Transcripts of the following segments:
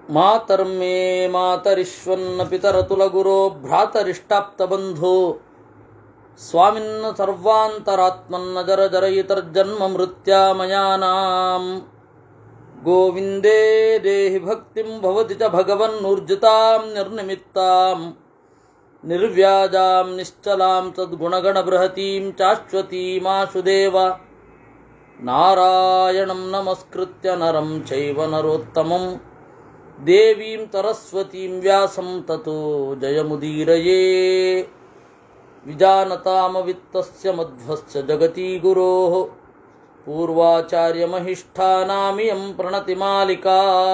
ಮಾತರ್ಮೇ ಮಾತರಿಶ್ವನ್ನ ಪಿತರತುಲಗುರೋ ಭ್ರಾತರಿಷ್ಟಾಪ್ತಬಂಧೋ ಸ್ವಾಮಿನ್ನ ಸರ್ವಾಂತರಾತ್ಮನ್ನ ಜರ ಜರಯಿತರ್ಜನ್ಮ ಮೃತ್ಯಾಮಯಾನಾಂ ಗೋವಿಂದೇ ದೇಹಿ ಭಕ್ತಿಂ ಭವತಿ ಚ ಭಗವನ್ನೂರ್ಜಿತಾಂ ನಿರ್ನಿಮಿತ್ತಾಂ ನಿರ್ವ್ಯಾಜಾಂ ನಿಶ್ಚಲಾಂ ತದ್ಗುಣಗಣಬೃಹತೀಂ ಚಾಶ್ವತೀಮಾಶುದೇವ ನಾರಾಯಣಂ ನಮಸ್ಕೃತ್ಯ ನರಂ ಚೈವ ನರೋತ್ತಮಂ ದೇವೀಂ ಸರಸ್ವತೀಂ ವ್ಯಾಸಂ ತತೋ ಜಯಮುದೀರಯೇ ವಿಜಾನತಾಮವಿತ್ತಸ್ಯ ಮಧ್ವಸ್ಯ ಜಗತಿ ಗುರೋಃ पूर्वाचार्यमहिष्ठानामियं प्रणतिमालिका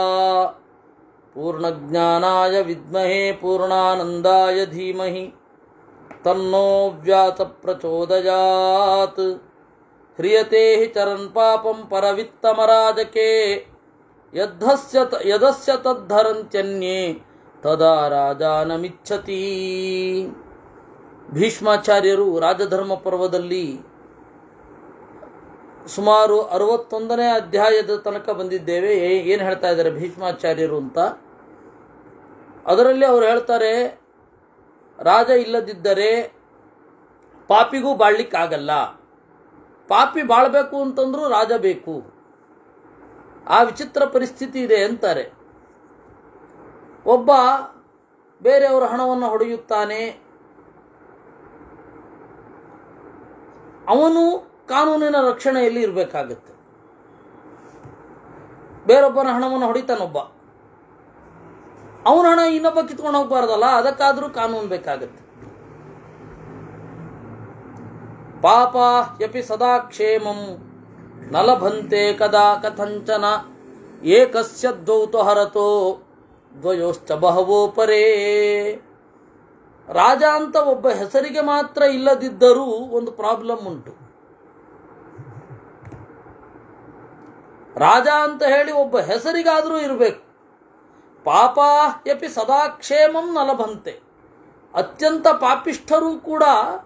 पूर्णज्ञानाय विद्महे पूर्णानन्दाय धीमहि तन्नो व्यासप्रचोदयात् ह्रियते हि चरन्पापं परवित्तमराजके यद्धस्य त- यदस्य तद्धरन्त्यन्ये तदा ರಾಜಾನಮಿಚ್ಛತಿ ಭೀಷ್ಮಾಚಾರ್ಯರು ರಾಜಧರ್ಮ ಪರ್ವದಲ್ಲಿ ಸುಮಾರು ಅರವತ್ತೊಂದನೇ ಅಧ್ಯಾಯದ ತನಕ ಬಂದಿದ್ದೇವೆ ಏನು ಹೇಳ್ತಾ ಇದ್ದಾರೆ ಭೀಷ್ಮಾಚಾರ್ಯರು ಅಂತ ಅದರಲ್ಲಿ ಅವರು ಹೇಳ್ತಾರೆ ರಾಜ ಇಲ್ಲದಿದ್ದರೆ ಪಾಪಿಗೂ ಬಾಳ್ಲಿಕ್ಕಾಗಲ್ಲ ಪಾಪಿ ಬಾಳ್ಬೇಕು ಅಂತಂದ್ರೂ ರಾಜ ಬೇಕು ಆ ವಿಚಿತ್ರ ಪರಿಸ್ಥಿತಿ ಇದೆ ಅಂತಾರೆ ಒಬ್ಬ ಬೇರೆಯವರ ಹಣವನ್ನು ಹೊಡೆಯುತ್ತಾನೆ ಅವನು ಕಾನೂನಿನ ರಕ್ಷಣೆಯಲ್ಲಿ ಇರಬೇಕಾಗತ್ತೆ ಬೇರೊಬ್ಬನ ಹಣವನ್ನು ಹೊಡಿತಾನೊಬ್ಬ ಅವನ ಹಣ ಇನ್ನೊಬ್ಬ ಕಿತ್ಕೊಂಡು ಹೋಗ್ಬಾರ್ದಲ್ಲ ಅದಕ್ಕಾದ್ರೂ ಕಾನೂನು ಬೇಕಾಗತ್ತೆ ಪಾಪ ಯಪಿ ಸದಾ ಕ್ಷೇಮಂ ನ ಲಭಂತೆ ಕದಾ ಕಥಂಚನ ಏಕಸ್ಯ ದ್ವೌತು ಹರತೋ ದ್ವಯೋಶ್ಚ ಬಹವೋ ಪರೇ ರಾಜ ಅಂತ ಒಬ್ಬ ಹೆಸರಿಗೆ ಮಾತ್ರ ಇಲ್ಲದಿದ್ದರೂ ಒಂದು ಪ್ರಾಬ್ಲಮ್ ಉಂಟು ರಾಜ ಅಂತ ಹೇಳಿ ಒಬ್ಬ ಹೆಸರಿಗಾದರೂ ಇರಬೇಕು ಪಾಪ ಯಪಿ ಸದಾ ಕ್ಷೇಮಂ ನಲಭಂತೆ ಅತ್ಯಂತ ಪಾಪಿಷ್ಠರೂ ಕೂಡ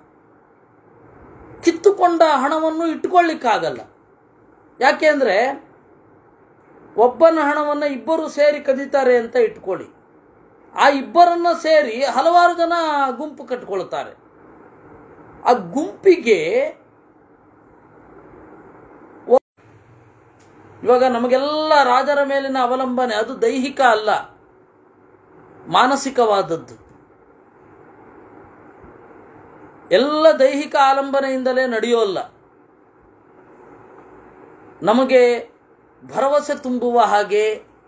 ಕಿತ್ತುಕೊಂಡ ಹಣವನ್ನು ಇಟ್ಟುಕೊಳ್ಳಿಕ್ಕಾಗಲ್ಲ ಯಾಕೆಂದ್ರೆ ಒಬ್ಬನ ಹಣವನ್ನು ಇಬ್ಬರು ಸೇರಿ ಕದೀತಾರೆ ಅಂತ ಇಟ್ಕೊಳ್ಳಿ ಆ ಇಬ್ಬರನ್ನ ಸೇರಿ ಹಲವಾರು ಜನ ಗುಂಪು ಕಟ್ಕೊಳ್ತಾರೆ ಆ ಗುಂಪಿಗೆ ಒ- ಇವಾಗ ನಮಗೆಲ್ಲ ರಾಜರ ಮೇಲಿನ ಅವಲಂಬನೆ ಅದು ದೈಹಿಕ ಅಲ್ಲ ಮಾನಸಿಕವಾದದ್ದು ಎಲ್ಲ ದೈಹಿಕ ಆಲಂಬನೆಯಿಂದಲೇ ನಡೆಯೋಲ್ಲ ನಮಗೆ ಭರವಸೆ ತುಂಬುವ ಹಾಗೆ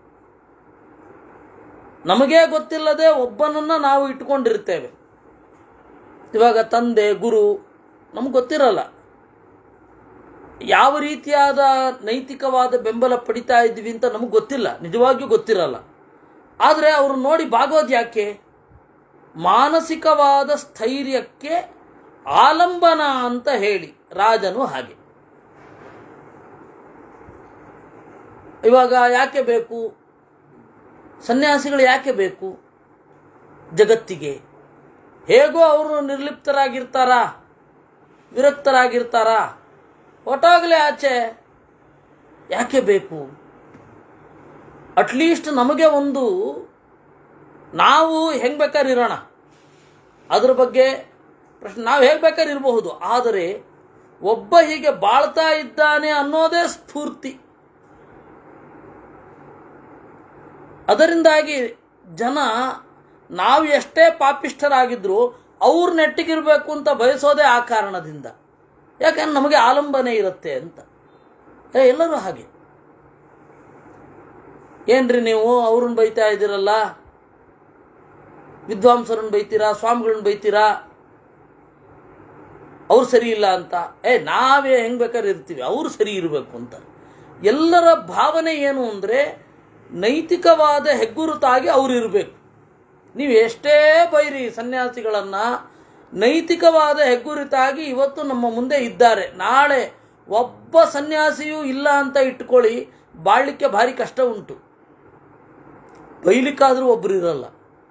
ನಮಗೇ ಗೊತ್ತಿಲ್ಲದೆ ಒಬ್ಬನನ್ನ ನಾವು ಇಟ್ಕೊಂಡಿರ್ತೇವೆ ಇವಾಗ ತಂದೆ ಗುರು ನಮ್ಗೆ ಗೊತ್ತಿರಲ್ಲ ಯಾವ ರೀತಿಯಾದ ನೈತಿಕವಾದ ಬೆಂಬಲ ಪಡಿತಾ ಇದ್ವಿ ಅಂತ ನಮಗೆ ಗೊತ್ತಿಲ್ಲ ನಿಜವಾಗಿಯೂ ಗೊತ್ತಿರಲ್ಲ ಆದರೆ ಅವರು ನೋಡಿ ಬಾಗೋದು ಯಾಕೆ ಮಾನಸಿಕವಾದ ಸ್ಥೈರ್ಯಕ್ಕೆ ಆಲಂಬನ ಅಂತ ಹೇಳಿ ರಾಜನು ಹಾಗೆ ಇವಾಗ ಯಾಕೆ ಬೇಕು ಸನ್ಯಾಸಿಗಳು ಯಾಕೆ ಬೇಕು ಜಗತ್ತಿಗೆ ಹೇಗೋ ಅವರು ನಿರ್ಲಿಪ್ತರಾಗಿರ್ತಾರಾ ವಿರಕ್ತರಾಗಿರ್ತಾರಾ ಹೊಟ್ಟಾಗಲೇ ಆಚೆ ಯಾಕೆ ಬೇಕು ಅಟ್ಲೀಸ್ಟ್ ನಮಗೆ ಒಂದು ನಾವು ಹೆಂಗ್ ಬೇಕಾದ್ರೆ ಇರೋಣ ಅದ್ರ ಬಗ್ಗೆ ಪ್ರಶ್ನೆ ನಾವು ಹೇಗೆ ಬೇಕಾದ್ರೆ ಇರಬಹುದು ಆದರೆ ಒಬ್ಬ ಹೀಗೆ ಬಾಳ್ತಾ ಇದ್ದಾನೆ ಅನ್ನೋದೇ ಸ್ಫೂರ್ತಿ ಅದರಿಂದಾಗಿ ಜನ ನಾವು ಎಷ್ಟೇ ಪಾಪಿಷ್ಠರಾಗಿದ್ರು ಅವ್ರ ನೆಟ್ಟಿಗಿರ್ಬೇಕು ಅಂತ ಬಯಸೋದೇ ಆ ಕಾರಣದಿಂದ ಯಾಕಂದ್ರೆ ನಮಗೆ ಆಲಂಬನೆ ಇರುತ್ತೆ ಅಂತ ಏ ಎಲ್ಲರೂ ಹಾಗೆ ಏನ್ರಿ ನೀವು ಅವ್ರನ್ನ ಬೈತಾ ಇದ್ದೀರಲ್ಲ ವಿದ್ವಾಂಸರನ್ನ ಬೈತೀರಾ ಸ್ವಾಮಿಗಳನ್ನ ಬೈತೀರಾ ಅವ್ರು ಸರಿ ಇಲ್ಲ ಅಂತ ಏ ನಾವೇ ಹೆಂಗ್ ಬೇಕಾದ್ರೆ ಇರ್ತೀವಿ ಅವ್ರು ಸರಿ ಇರಬೇಕು ಅಂತ ಎಲ್ಲರ ಭಾವನೆ ಏನು ಅಂದರೆ ನೈತಿಕವಾದ ಹೆಗ್ಗುರುತಾಗಿ ಅವ್ರು ಇರಬೇಕು ನೀವು ಎಷ್ಟೇ ಬೈರಿ ಸನ್ಯಾಸಿಗಳನ್ನ ನೈತಿಕವಾದ ಹೆಗ್ಗುರುತಾಗಿ ಇವತ್ತು ನಮ್ಮ ಮುಂದೆ ಇದ್ದಾರೆ ನಾಳೆ ಒಬ್ಬ ಸನ್ಯಾಸಿಯೂ ಇಲ್ಲ ಅಂತ ಇಟ್ಕೊಳ್ಳಿ ಬಾಳ್ಲಿಕ್ಕೆ ಭಾರಿ ಕಷ್ಟ ಉಂಟು ಬೈಲಿಕ್ಕಾದ್ರೂ ಒಬ್ರು ಇರಲ್ಲ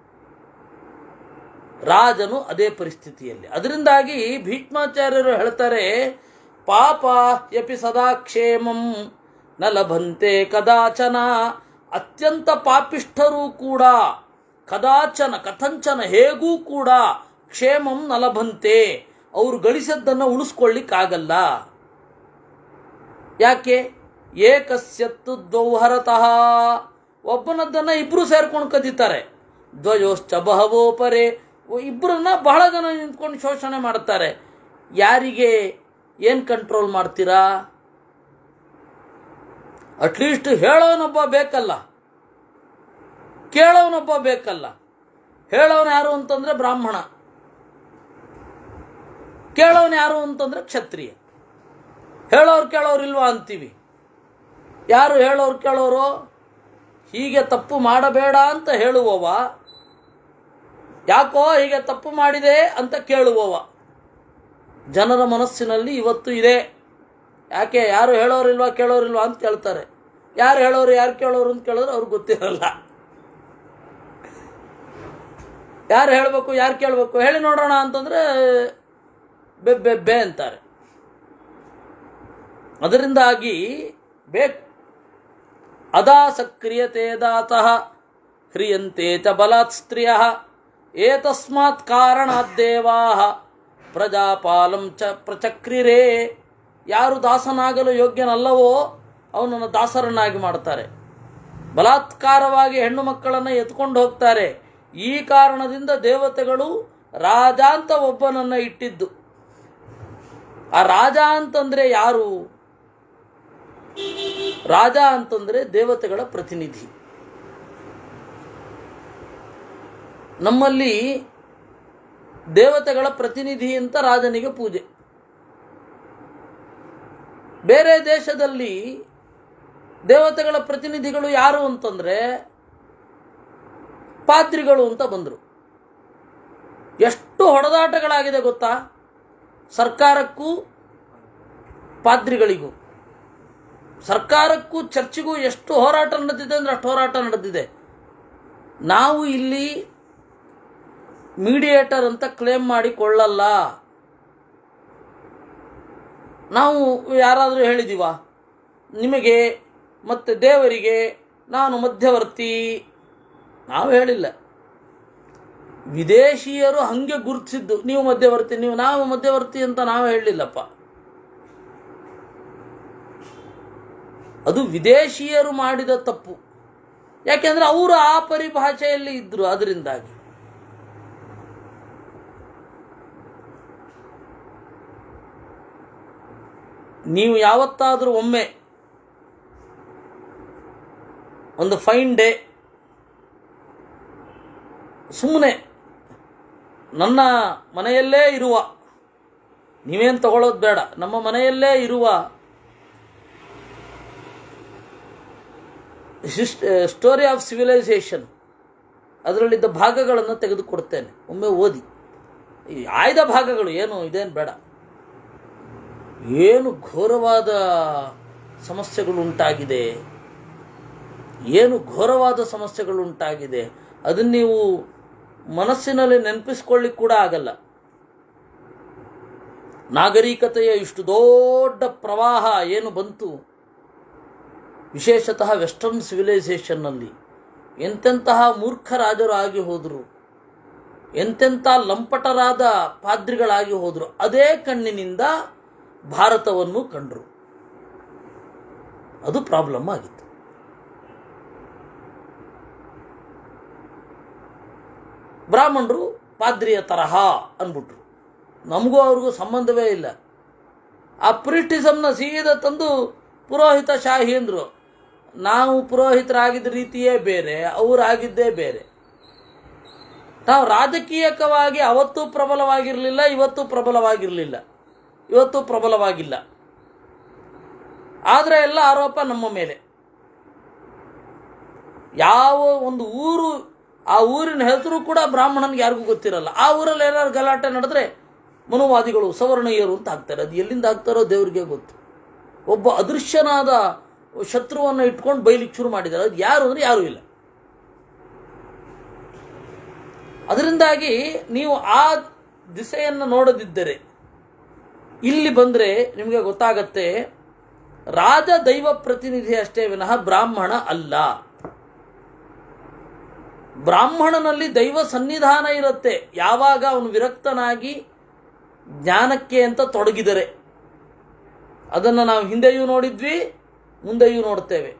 ರಾಜನು ಅದೇ ಪರಿಸ್ಥಿತಿಯಲ್ಲಿ ಅದರಿಂದಾಗಿ ಭೀಷ್ಮಾಚಾರ್ಯರು ಹೇಳ್ತಾರೆ ಪಾಪ ಯಪಿ ಸದಾ ಕ್ಷೇಮಂ ನ ಲಭಂತೆ ಕದಾಚನ ಅತ್ಯಂತ ಪಾಪಿಷ್ಠರೂ ಕೂಡ ಕದಾಚನ ಕಥಂಚನ ಹೇಗೂ ಕೂಡ ಕ್ಷೇಮಂ ನಲಭಂತೆ ಅವರು ಗಳಿಸದ್ದನ್ನು ಉಳಿಸ್ಕೊಳ್ಳಿಕ್ಕಾಗಲ್ಲ ಯಾಕೆ ಏಕಸ್ಯತ್ತು ದೌಹರತಃ ಒಬ್ಬನದ್ದನ್ನ ಇಬ್ರು ಸೇರ್ಕೊಂಡು ಕದೀತಾರೆ ದ್ವಯೋಶ್ಚ ಬಹವೋಪರೆ ಇಬ್ಬರನ್ನ ಬಹಳ ಜನ ನಿಂತ್ಕೊಂಡು ಶೋಷಣೆ ಮಾಡ್ತಾರೆ ಯಾರಿಗೆ ಏನು ಕಂಟ್ರೋಲ್ ಮಾಡ್ತೀರಾ ಅಟ್ಲೀಸ್ಟ್ ಹೇಳೋನೊಬ್ಬ ಬೇಕಲ್ಲ ಕೇಳೋನೊಬ್ಬ ಬೇಕಲ್ಲ ಹೇಳೋನು ಯಾರು ಅಂತಂದ್ರೆ ಬ್ರಾಹ್ಮಣ ಕೇಳೋನು ಯಾರು ಅಂತಂದ್ರೆ ಕ್ಷತ್ರಿಯ ಹೇಳೋರು ಕೇಳೋರು ಇಲ್ವಾ ಅಂತೀವಿ ಯಾರು ಹೇಳೋರು ಕೇಳೋರು ಹೀಗೆ ತಪ್ಪು ಮಾಡಬೇಡ ಅಂತ ಹೇಳುವವ ಯಾಕೋ ಹೀಗೆ ತಪ್ಪು ಮಾಡಿದೆ ಅಂತ ಕೇಳುವವ ಜನರ ಮನಸ್ಸಿನಲ್ಲಿ ಇವತ್ತು ಇದೆ ಯಾಕೆ ಯಾರು ಹೇಳೋರಿಲ್ವಾ ಕೇಳೋರಿಲ್ವಾ ಅಂತ ಕೇಳ್ತಾರೆ ಯಾರು ಹೇಳೋರು ಯಾರು ಕೇಳೋರು ಅಂತ ಕೇಳಿದ್ರೆ ಅವ್ರಿಗೆ ಗೊತ್ತಿರಲ್ಲ ಯಾರು ಹೇಳಬೇಕು ಯಾರು ಕೇಳಬೇಕು ಹೇಳಿ ನೋಡೋಣ ಅಂತಂದ್ರೆ ಬೆ ಬೆ ಬೆ ಅಂತಾರೆ ಅದರಿಂದಾಗಿ ಬೇಕು ಅದಾ ಸಕ್ರಿಯತೆ ದಾತಃ ಹ್ರಿಯಂತೆ ಚ ಬಲಾತ್ ಸ್ತ್ರೀಯ ಏತಸ್ಮಾತ್ ಕಾರಣಾದ್ದೇವಾ ಪ್ರಜಾಪಾಲಂ ಚ ಪ್ರಚಕ್ರಿರೇ ಯಾರು ದಾಸನಾಗಲು ಯೋಗ್ಯನಲ್ಲವೋ ಅವನನ್ನು ದಾಸರನ್ನಾಗಿ ಮಾಡ್ತಾರೆ ಬಲಾತ್ಕಾರವಾಗಿ ಹೆಣ್ಣು ಮಕ್ಕಳನ್ನು ಎತ್ಕೊಂಡು ಹೋಗ್ತಾರೆ ಈ ಕಾರಣದಿಂದ ದೇವತೆಗಳು ರಾಜ ಅಂತ ಒಬ್ಬನನ್ನ ಇಟ್ಟಿದ್ದು ಆ ರಾಜ ಅಂತಂದ್ರೆ ಯಾರು ರಾಜ ಅಂತಂದ್ರೆ ದೇವತೆಗಳ ಪ್ರತಿನಿಧಿ ನಮ್ಮಲ್ಲಿ ದೇವತೆಗಳ ಪ್ರತಿನಿಧಿ ಅಂತ ರಾಜನಿಗೆ ಪೂಜೆ ಬೇರೆ ದೇಶದಲ್ಲಿ ದೇವತೆಗಳ ಪ್ರತಿನಿಧಿಗಳು ಯಾರು ಅಂತಂದ್ರೆ ಪಾದ್ರಿಗಳು ಅಂತ ಬಂದರು ಎಷ್ಟು ಹೊಡೆದಾಟಗಳಾಗಿದೆ ಗೊತ್ತಾ ಸರ್ಕಾರಕ್ಕೂ ಪಾದ್ರಿಗಳಿಗೂ ಸರ್ಕಾರಕ್ಕೂ ಚರ್ಚಿಗೂ ಎಷ್ಟು ಹೋರಾಟ ನಡೆದಿದೆ ಅಂದ್ರೆ ಅಷ್ಟು ಹೋರಾಟ ನಡೆದಿದೆ ನಾವು ಇಲ್ಲಿ ಮೀಡಿಯೇಟರ್ ಅಂತ ಕ್ಲೇಮ್ ಮಾಡಿಕೊಳ್ಳಲ್ಲ ನಾವು ಯಾರಾದರೂ ಹೇಳಿದೀವ ನಿಮಗೆ ಮತ್ತೆ ದೇವರಿಗೆ ನಾನು ಮಧ್ಯವರ್ತಿ ನಾವು ಹೇಳಿಲ್ಲ ವಿದೇಶಿಯರು ಹಂಗೆ ಗುರುತಿಸಿದ್ದು ನೀವು ಮಧ್ಯವರ್ತಿ ನೀವು ನಾವು ಮಧ್ಯವರ್ತಿ ಅಂತ ನಾವು ಹೇಳಲಿಲ್ಲಪ್ಪ ಅದು ವಿದೇಶಿಯರು ಮಾಡಿದ ತಪ್ಪು ಯಾಕೆಂದ್ರೆ ಅವರು ಆ ಪರಿಭಾಷೆಯಲ್ಲಿ ಇದ್ರು ಅದರಿಂದಾಗಿ ನೀವು ಯಾವತ್ತಾದರೂ ಒಮ್ಮೆ ಒಂದು ಫೈನ್ ಡೇ ಸುಮ್ಮನೆ ನನ್ನ ಮನೆಯಲ್ಲೇ ಇರುವ ನೀವೇನು ತಗೊಳ್ಳೋದು ಬೇಡ ನಮ್ಮ ಮನೆಯಲ್ಲೇ ಇರುವ ಸ್ಟೋರಿ ಆಫ್ ಸಿವಿಲೈಸೇಷನ್ ಅದರಲ್ಲಿದ್ದ ಭಾಗಗಳನ್ನು ತೆಗೆದುಕೊಡ್ತೇನೆ ಒಮ್ಮೆ ಓದಿ ಈ ಆಯ್ದ ಭಾಗಗಳು ಏನು ಇದೇನು ಬೇಡ ಏನು ಘೋರವಾದ ಸಮಸ್ಯೆಗಳು ಉಂಟಾಗಿದೆ ಏನು ಘೋರವಾದ ಸಮಸ್ಯೆಗಳು ಉಂಟಾಗಿದೆ ಅದನ್ನ ನೀವು ಮನಸ್ಸಿನಲ್ಲಿ ನೆನಪಿಸ್ಕೊಳ್ಳಿಕ್ ಕೂಡ ಆಗಲ್ಲ ನಾಗರಿಕತೆಯ ಇಷ್ಟು ದೊಡ್ಡ ಪ್ರವಾಹ ಏನು ಬಂತು ವಿಶೇಷತಃ ವೆಸ್ಟರ್ನ್ ಸಿವಿಲೈಸೇಷನ್ನಲ್ಲಿ ಎಂತೆಂತಹ ಮೂರ್ಖ ರಾಜರು ಆಗಿ ಹೋದರು ಎಂತೆಂಥ ಲಂಪಟರಾದ ಪಾದ್ರಿಗಳಾಗಿ ಹೋದರು ಅದೇ ಕಣ್ಣಿನಿಂದ ಭಾರತವನ್ನು ಕಂಡರು ಅದು ಪ್ರಾಬ್ಲಮ್ ಆಗಿತ್ತು ಬ್ರಾಹ್ಮಣರು ಪಾದ್ರಿಯ ತರಹ ಅಂದ್ಬಿಟ್ರು ನಮಗೂ ಅವ್ರಿಗೂ ಸಂಬಂಧವೇ ಇಲ್ಲ ಆ ಪ್ರಿಟಿಸಮ್ನ ಸೀದಾ ತಂದು ಪುರೋಹಿತ ಶಾಹಿ ಅಂದರು ನಾವು ಪುರೋಹಿತರಾಗಿದ್ದ ರೀತಿಯೇ ಬೇರೆ ಅವರಾಗಿದ್ದೇ ಬೇರೆ ನಾವು ರಾಜಕೀಯಕವಾಗಿ ಅವತ್ತೂ ಪ್ರಬಲವಾಗಿರಲಿಲ್ಲ ಇವತ್ತು ಪ್ರಬಲವಾಗಿರಲಿಲ್ಲ ಇವತ್ತು ಪ್ರಬಲವಾಗಿಲ್ಲ ಆದರೆ ಎಲ್ಲ ಆರೋಪ ನಮ್ಮ ಮೇಲೆ ಯಾವ ಒಂದು ಊರು ಆ ಊರಿನ ಹೆಸರು ಕೂಡ ಬ್ರಾಹ್ಮಣನಿಗೆ ಯಾರಿಗೂ ಗೊತ್ತಿರಲ್ಲ ಆ ಊರಲ್ಲಿ ಏನಾದ್ರು ಗಲಾಟೆ ನಡೆದ್ರೆ ಮನುವಾದಿಗಳು ಸವರ್ಣೀಯರು ಅಂತ ಹಾಕ್ತಾರೆ ಅದು ಎಲ್ಲಿಂದ ಹಾಕ್ತಾರೋ ದೇವರಿಗೆ ಗೊತ್ತು ಒಬ್ಬ ಅದೃಶ್ಯನಾದ ಶತ್ರುವನ್ನು ಇಟ್ಕೊಂಡು ಬೈಲಿಕ್ಕೆ ಶುರು ಮಾಡಿದ್ದಾರೆ ಅದು ಯಾರು ಅಂದ್ರೆ ಯಾರೂ ಇಲ್ಲ ಅದರಿಂದಾಗಿ ನೀವು ಆ ದಿಸೆಯನ್ನು ನೋಡದಿದ್ದರೆ ಇಲ್ಲಿ ಬಂದರೆ ನಿಮಗೆ ಗೊತ್ತಾಗತ್ತೆ ರಾಜ ದೈವ ಪ್ರತಿನಿಧಿ ಅಷ್ಟೇ ವಿನಃ ಬ್ರಾಹ್ಮಣ ಅಲ್ಲ ಬ್ರಾಹ್ಮಣನಲ್ಲಿ ದೈವ ಸನ್ನಿಧಾನ ಇರುತ್ತೆ ಯಾವಾಗ ಅವನು ವಿರಕ್ತನಾಗಿ ಜ್ಞಾನಕ್ಕೆ ಅಂತ ತೊಡಗಿದರೆ ಅದನ್ನು ನಾವು ಹಿಂದೆಯೂ ನೋಡಿದ್ವಿ ಮುಂದೆಯೂ ನೋಡ್ತೇವೆ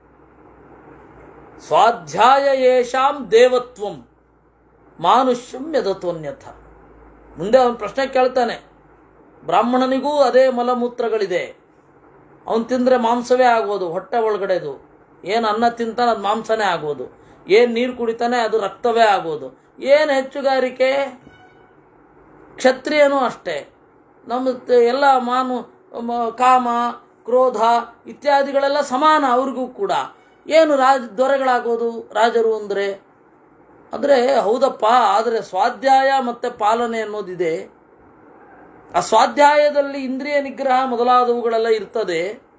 ಸ್ವಾಧ್ಯಾಯ ಯೇಷಾಂ ದೇವತ್ವಂ ಮಾನುಷ್ಯಂ ಯದತ್ವನ್ಯಥ ಮುಂದೆ ಅವನು ಪ್ರಶ್ನೆ ಕೇಳ್ತಾನೆ ಬ್ರಾಹ್ಮಣನಿಗೂ ಅದೇ ಮಲಮೂತ್ರಗಳಿದೆ ಅವನು ತಿಂದರೆ ಮಾಂಸವೇ ಆಗೋದು ಹೊಟ್ಟೆ ಒಳಗಡೆದು ಏನು ಅನ್ನ ತಿಂತಾನೆ ಅದು ಮಾಂಸನೇ ಆಗೋದು ಏನು ನೀರು ಕುಡಿತಾನೆ ಅದು ರಕ್ತವೇ ಆಗೋದು ಏನು ಹೆಚ್ಚುಗಾರಿಕೆ ಕ್ಷತ್ರಿಯನೂ ಅಷ್ಟೇ ನಮ್ಮ ತ- ಎಲ್ಲ ಮಾನು ಮ- ಕಾಮ ಕ್ರೋಧ ಇತ್ಯಾದಿಗಳೆಲ್ಲ ಸಮಾನ ಅವ್ರಿಗೂ ಕೂಡ ಏನು ರಾಜ ದೊರೆಗಳಾಗೋದು ರಾಜರು ಅಂದರೆ ಅಂದರೆ ಹೌದಪ್ಪ ಆದರೆ ಸ್ವಾಧ್ಯಾಯ ಮತ್ತು ಪಾಲನೆ ಅನ್ನೋದಿದೆ ಆ ಸ್ವಾಧ್ಯಾಯದಲ್ಲಿ ಇಂದ್ರಿಯ ನಿಗ್ರಹ ಮೊದಲಾದವುಗಳೆಲ್ಲ ಇರ್ತದೆ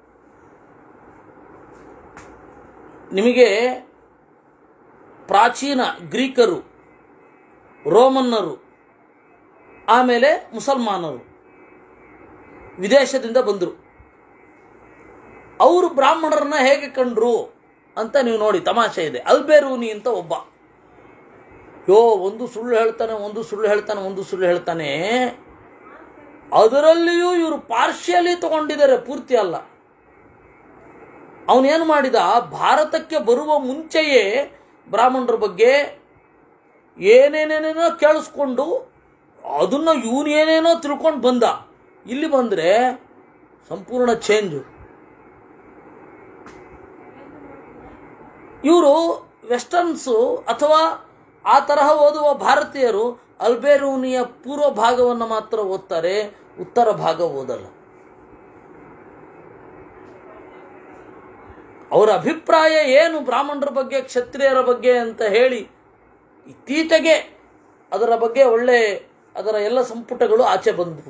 ನಿಮಗೆ ಪ್ರಾಚೀನ ಗ್ರೀಕರು ರೋಮನ್ನರು ಆಮೇಲೆ ಮುಸಲ್ಮಾನರು ವಿದೇಶದಿಂದ ಬಂದರು ಅವರು ಬ್ರಾಹ್ಮಣರನ್ನ ಹೇಗೆ ಕಂಡ್ರು ಅಂತ ನೀವು ನೋಡಿ ತಮಾಷೆ ಇದೆ ಅಲ್ಬೇರೂನಿ ಅಂತ ಒಬ್ಬ ಯೋ ಒಂದು ಸುಳ್ಳು ಹೇಳ್ತಾನೆ ಒಂದು ಸುಳ್ಳು ಹೇಳ್ತಾನೆ ಒಂದು ಸುಳ್ಳು ಹೇಳ್ತಾನೆ ಅದರಲ್ಲಿಯೂ ಇವರು ಪಾರ್ಶಿಯಲಿ ತಗೊಂಡಿದ್ದಾರೆ ಪೂರ್ತಿ ಅಲ್ಲ ಅವನೇನು ಮಾಡಿದ ಭಾರತಕ್ಕೆ ಬರುವ ಮುಂಚೆಯೇ ಬ್ರಾಹ್ಮಣರ ಬಗ್ಗೆ ಏನೇನೇನೇನೋ ಕೇಳಿಸ್ಕೊಂಡು ಅದನ್ನು ಇವನು ಏನೇನೋ ತಿಳ್ಕೊಂಡು ಬಂದ ಇಲ್ಲಿ ಬಂದರೆ ಸಂಪೂರ್ಣ ಚೇಂಜು ಇವರು ವೆಸ್ಟರ್ನ್ಸು ಅಥವಾ ಆ ತರಹ ಓದುವ ಭಾರತೀಯರು ಅಲ್ಬೇರೂನಿಯ ಪೂರ್ವ ಭಾಗವನ್ನು ಮಾತ್ರ ಓದ್ತಾರೆ ಉತ್ತರ ಭಾಗ ಓದಲ್ಲ ಅವರ ಅಭಿಪ್ರಾಯ ಏನು ಬ್ರಾಹ್ಮಣರ ಬಗ್ಗೆ ಕ್ಷತ್ರಿಯರ ಬಗ್ಗೆ ಅಂತ ಹೇಳಿ ಇತ್ತೀಚೆಗೆ ಅದರ ಬಗ್ಗೆ ಒಳ್ಳೆ ಅದರ ಎಲ್ಲ ಸಂಪುಟಗಳು ಆಚೆ ಬಂದವು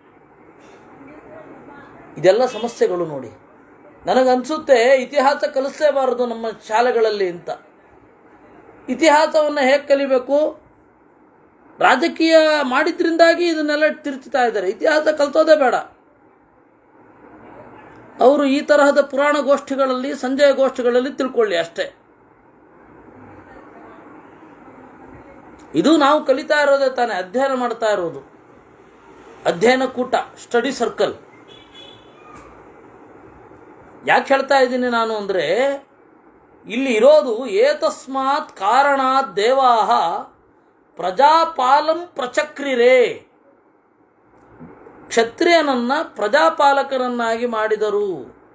ಇದೆಲ್ಲ ಸಮಸ್ಯೆಗಳು ನೋಡಿ ನನಗನ್ಸುತ್ತೆ ಇತಿಹಾಸ ಕಲಿಸಲೇಬಾರದು ನಮ್ಮ ಶಾಲೆಗಳಲ್ಲಿ ಅಂತ ಇತಿಹಾಸವನ್ನು ಹೇಗೆ ಕಲಿಬೇಕು ರಾಜಕೀಯ ಮಾಡಿದ್ರಿಂದಾಗಿ ಇದನ್ನೆಲ್ಲ ತಿರುಚುತ್ತಾ ಇದ್ದಾರೆ ಇತಿಹಾಸ ಕಲ್ತೋದೇ ಬೇಡ ಅವರು ಈ ತರಹದ ಪುರಾಣ ಗೋಷ್ಠಿಗಳಲ್ಲಿ ಸಂಜಯ ಗೋಷ್ಠಿಗಳಲ್ಲಿ ತಿಳ್ಕೊಳ್ಳಿ ಅಷ್ಟೇ ಇದು ನಾವು ಕಲಿತಾ ಇರೋದೇ ತಾನೇ ಅಧ್ಯಯನ ಮಾಡ್ತಾ ಇರೋದು ಅಧ್ಯಯನ ಕೂಟ ಸ್ಟಡಿ ಸರ್ಕಲ್ ಯಾಕೆ ಹೇಳ್ತಾ ಇದ್ದೀನಿ ನಾನು ಅಂದರೆ ಇಲ್ಲಿ ಇರೋದು ಏತಸ್ಮಾತ್ ಕಾರಣಾತ್ ದೇವಾಹ ಪ್ರಜಾಪಾಲಂ ಪ್ರಚಕ್ರಿರೇ ಕ್ಷತ್ರಿಯನನ್ನ ಪ್ರಜಾಪಾಲಕರನ್ನಾಗಿ ಮಾಡಿದರು